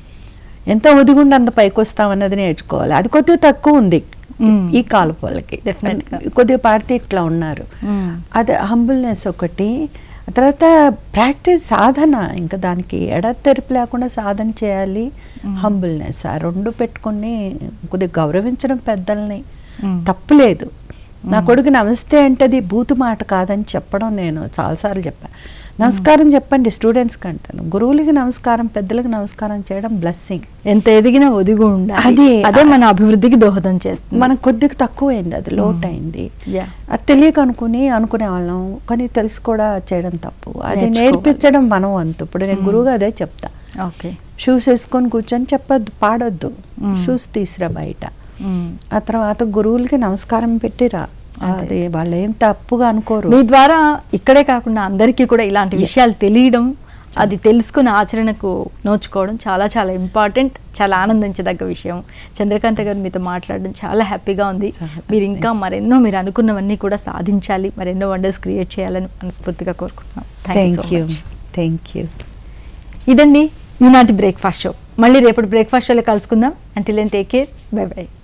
ఎంత ఒదిగుండి అంత పైకి వస్తామన్నది నేర్చుకోవాలి అది కొద్దిగా తక్కువ ఉంది Mm. ఈ కాలపు వాళ్ళకి Definitely గా. కొద్దిగా పాడితే ఇట్లా ఉన్నారు అది హంబుల్నెస్ ఒకటి ఆ తర్వాత ప్రాక్టీస్ సాధన ఇంకా దానికి ఎడతెరిపి లేకుండా సాధన చేయాలి హంబుల్నెస్ ఆ రెండు పెట్టుకొని కొద్దిగా గౌరవించడం పెద్దల్ని Mm. తప్పులేదు నా కొడుకు నమస్తే అంటే అది బూతు మాట కాదని చెప్పడం నేను చాలాసార్లు చెప్పాను నమస్కారం చెప్పండి స్టూడెంట్స్కి అంటాను గురువులకి నమస్కారం పెద్దలకు నమస్కారం చేయడం బ్లెస్సింగ్ ఎంత ఎదిగినా ఒదిగి ఉండాలి అదే. అదే మన అభివృద్ధికి దోహదం చేస్తుంది మనకు కొద్దిగా తక్కువైంది అది లోట్ అయింది యా అది తెలియక అనుకుని అనుకునే వాళ్ళం కానీ తెలిసి కూడా చేయడం తప్పు అది నేర్చుకోవాలి. నేర్పించడం మనం వంతు ఇప్పుడు నేను గురువుగా అదే చెప్తా ఓకే షూస్ వేసుకొని కూర్చొని చెప్పొద్దు పాడొద్దు షూస్ తీసిరా బయట ఆ తర్వాత గురువులకి నమస్కారం పెట్టిరా అది వాళ్ళు ఏం తప్పుగా అనుకోరు మీ ద్వారా ఇక్కడే కాకుండా అందరికీ కూడా ఇలాంటి విషయాలు తెలియడం అది తెలుసుకుని ఆచరణకు నోచుకోవడం చాలా చాలా ఇంపార్టెంట్ చాలా ఆనందించదగ్గ విషయం చంద్రకాంత గారు మీతో మాట్లాడడం చాలా హ్యాపీగా ఉంది చాలా మీరు ఇంకా మరెన్నో మీరు అనుకున్నవన్నీ కూడా సాధించాలి మరెన్నో వండర్స్ క్రియేట్ చేయాలని మనస్ఫూర్తిగా కోరుకుంటున్నాం thank thank you you thank you ఇదండి ఈనాటి బ్రేక్ఫాస్ట్ షో మళ్ళీ రేపటి బ్రేక్ఫాస్ట్ షోలో కలుసుకుందాం until take care bye by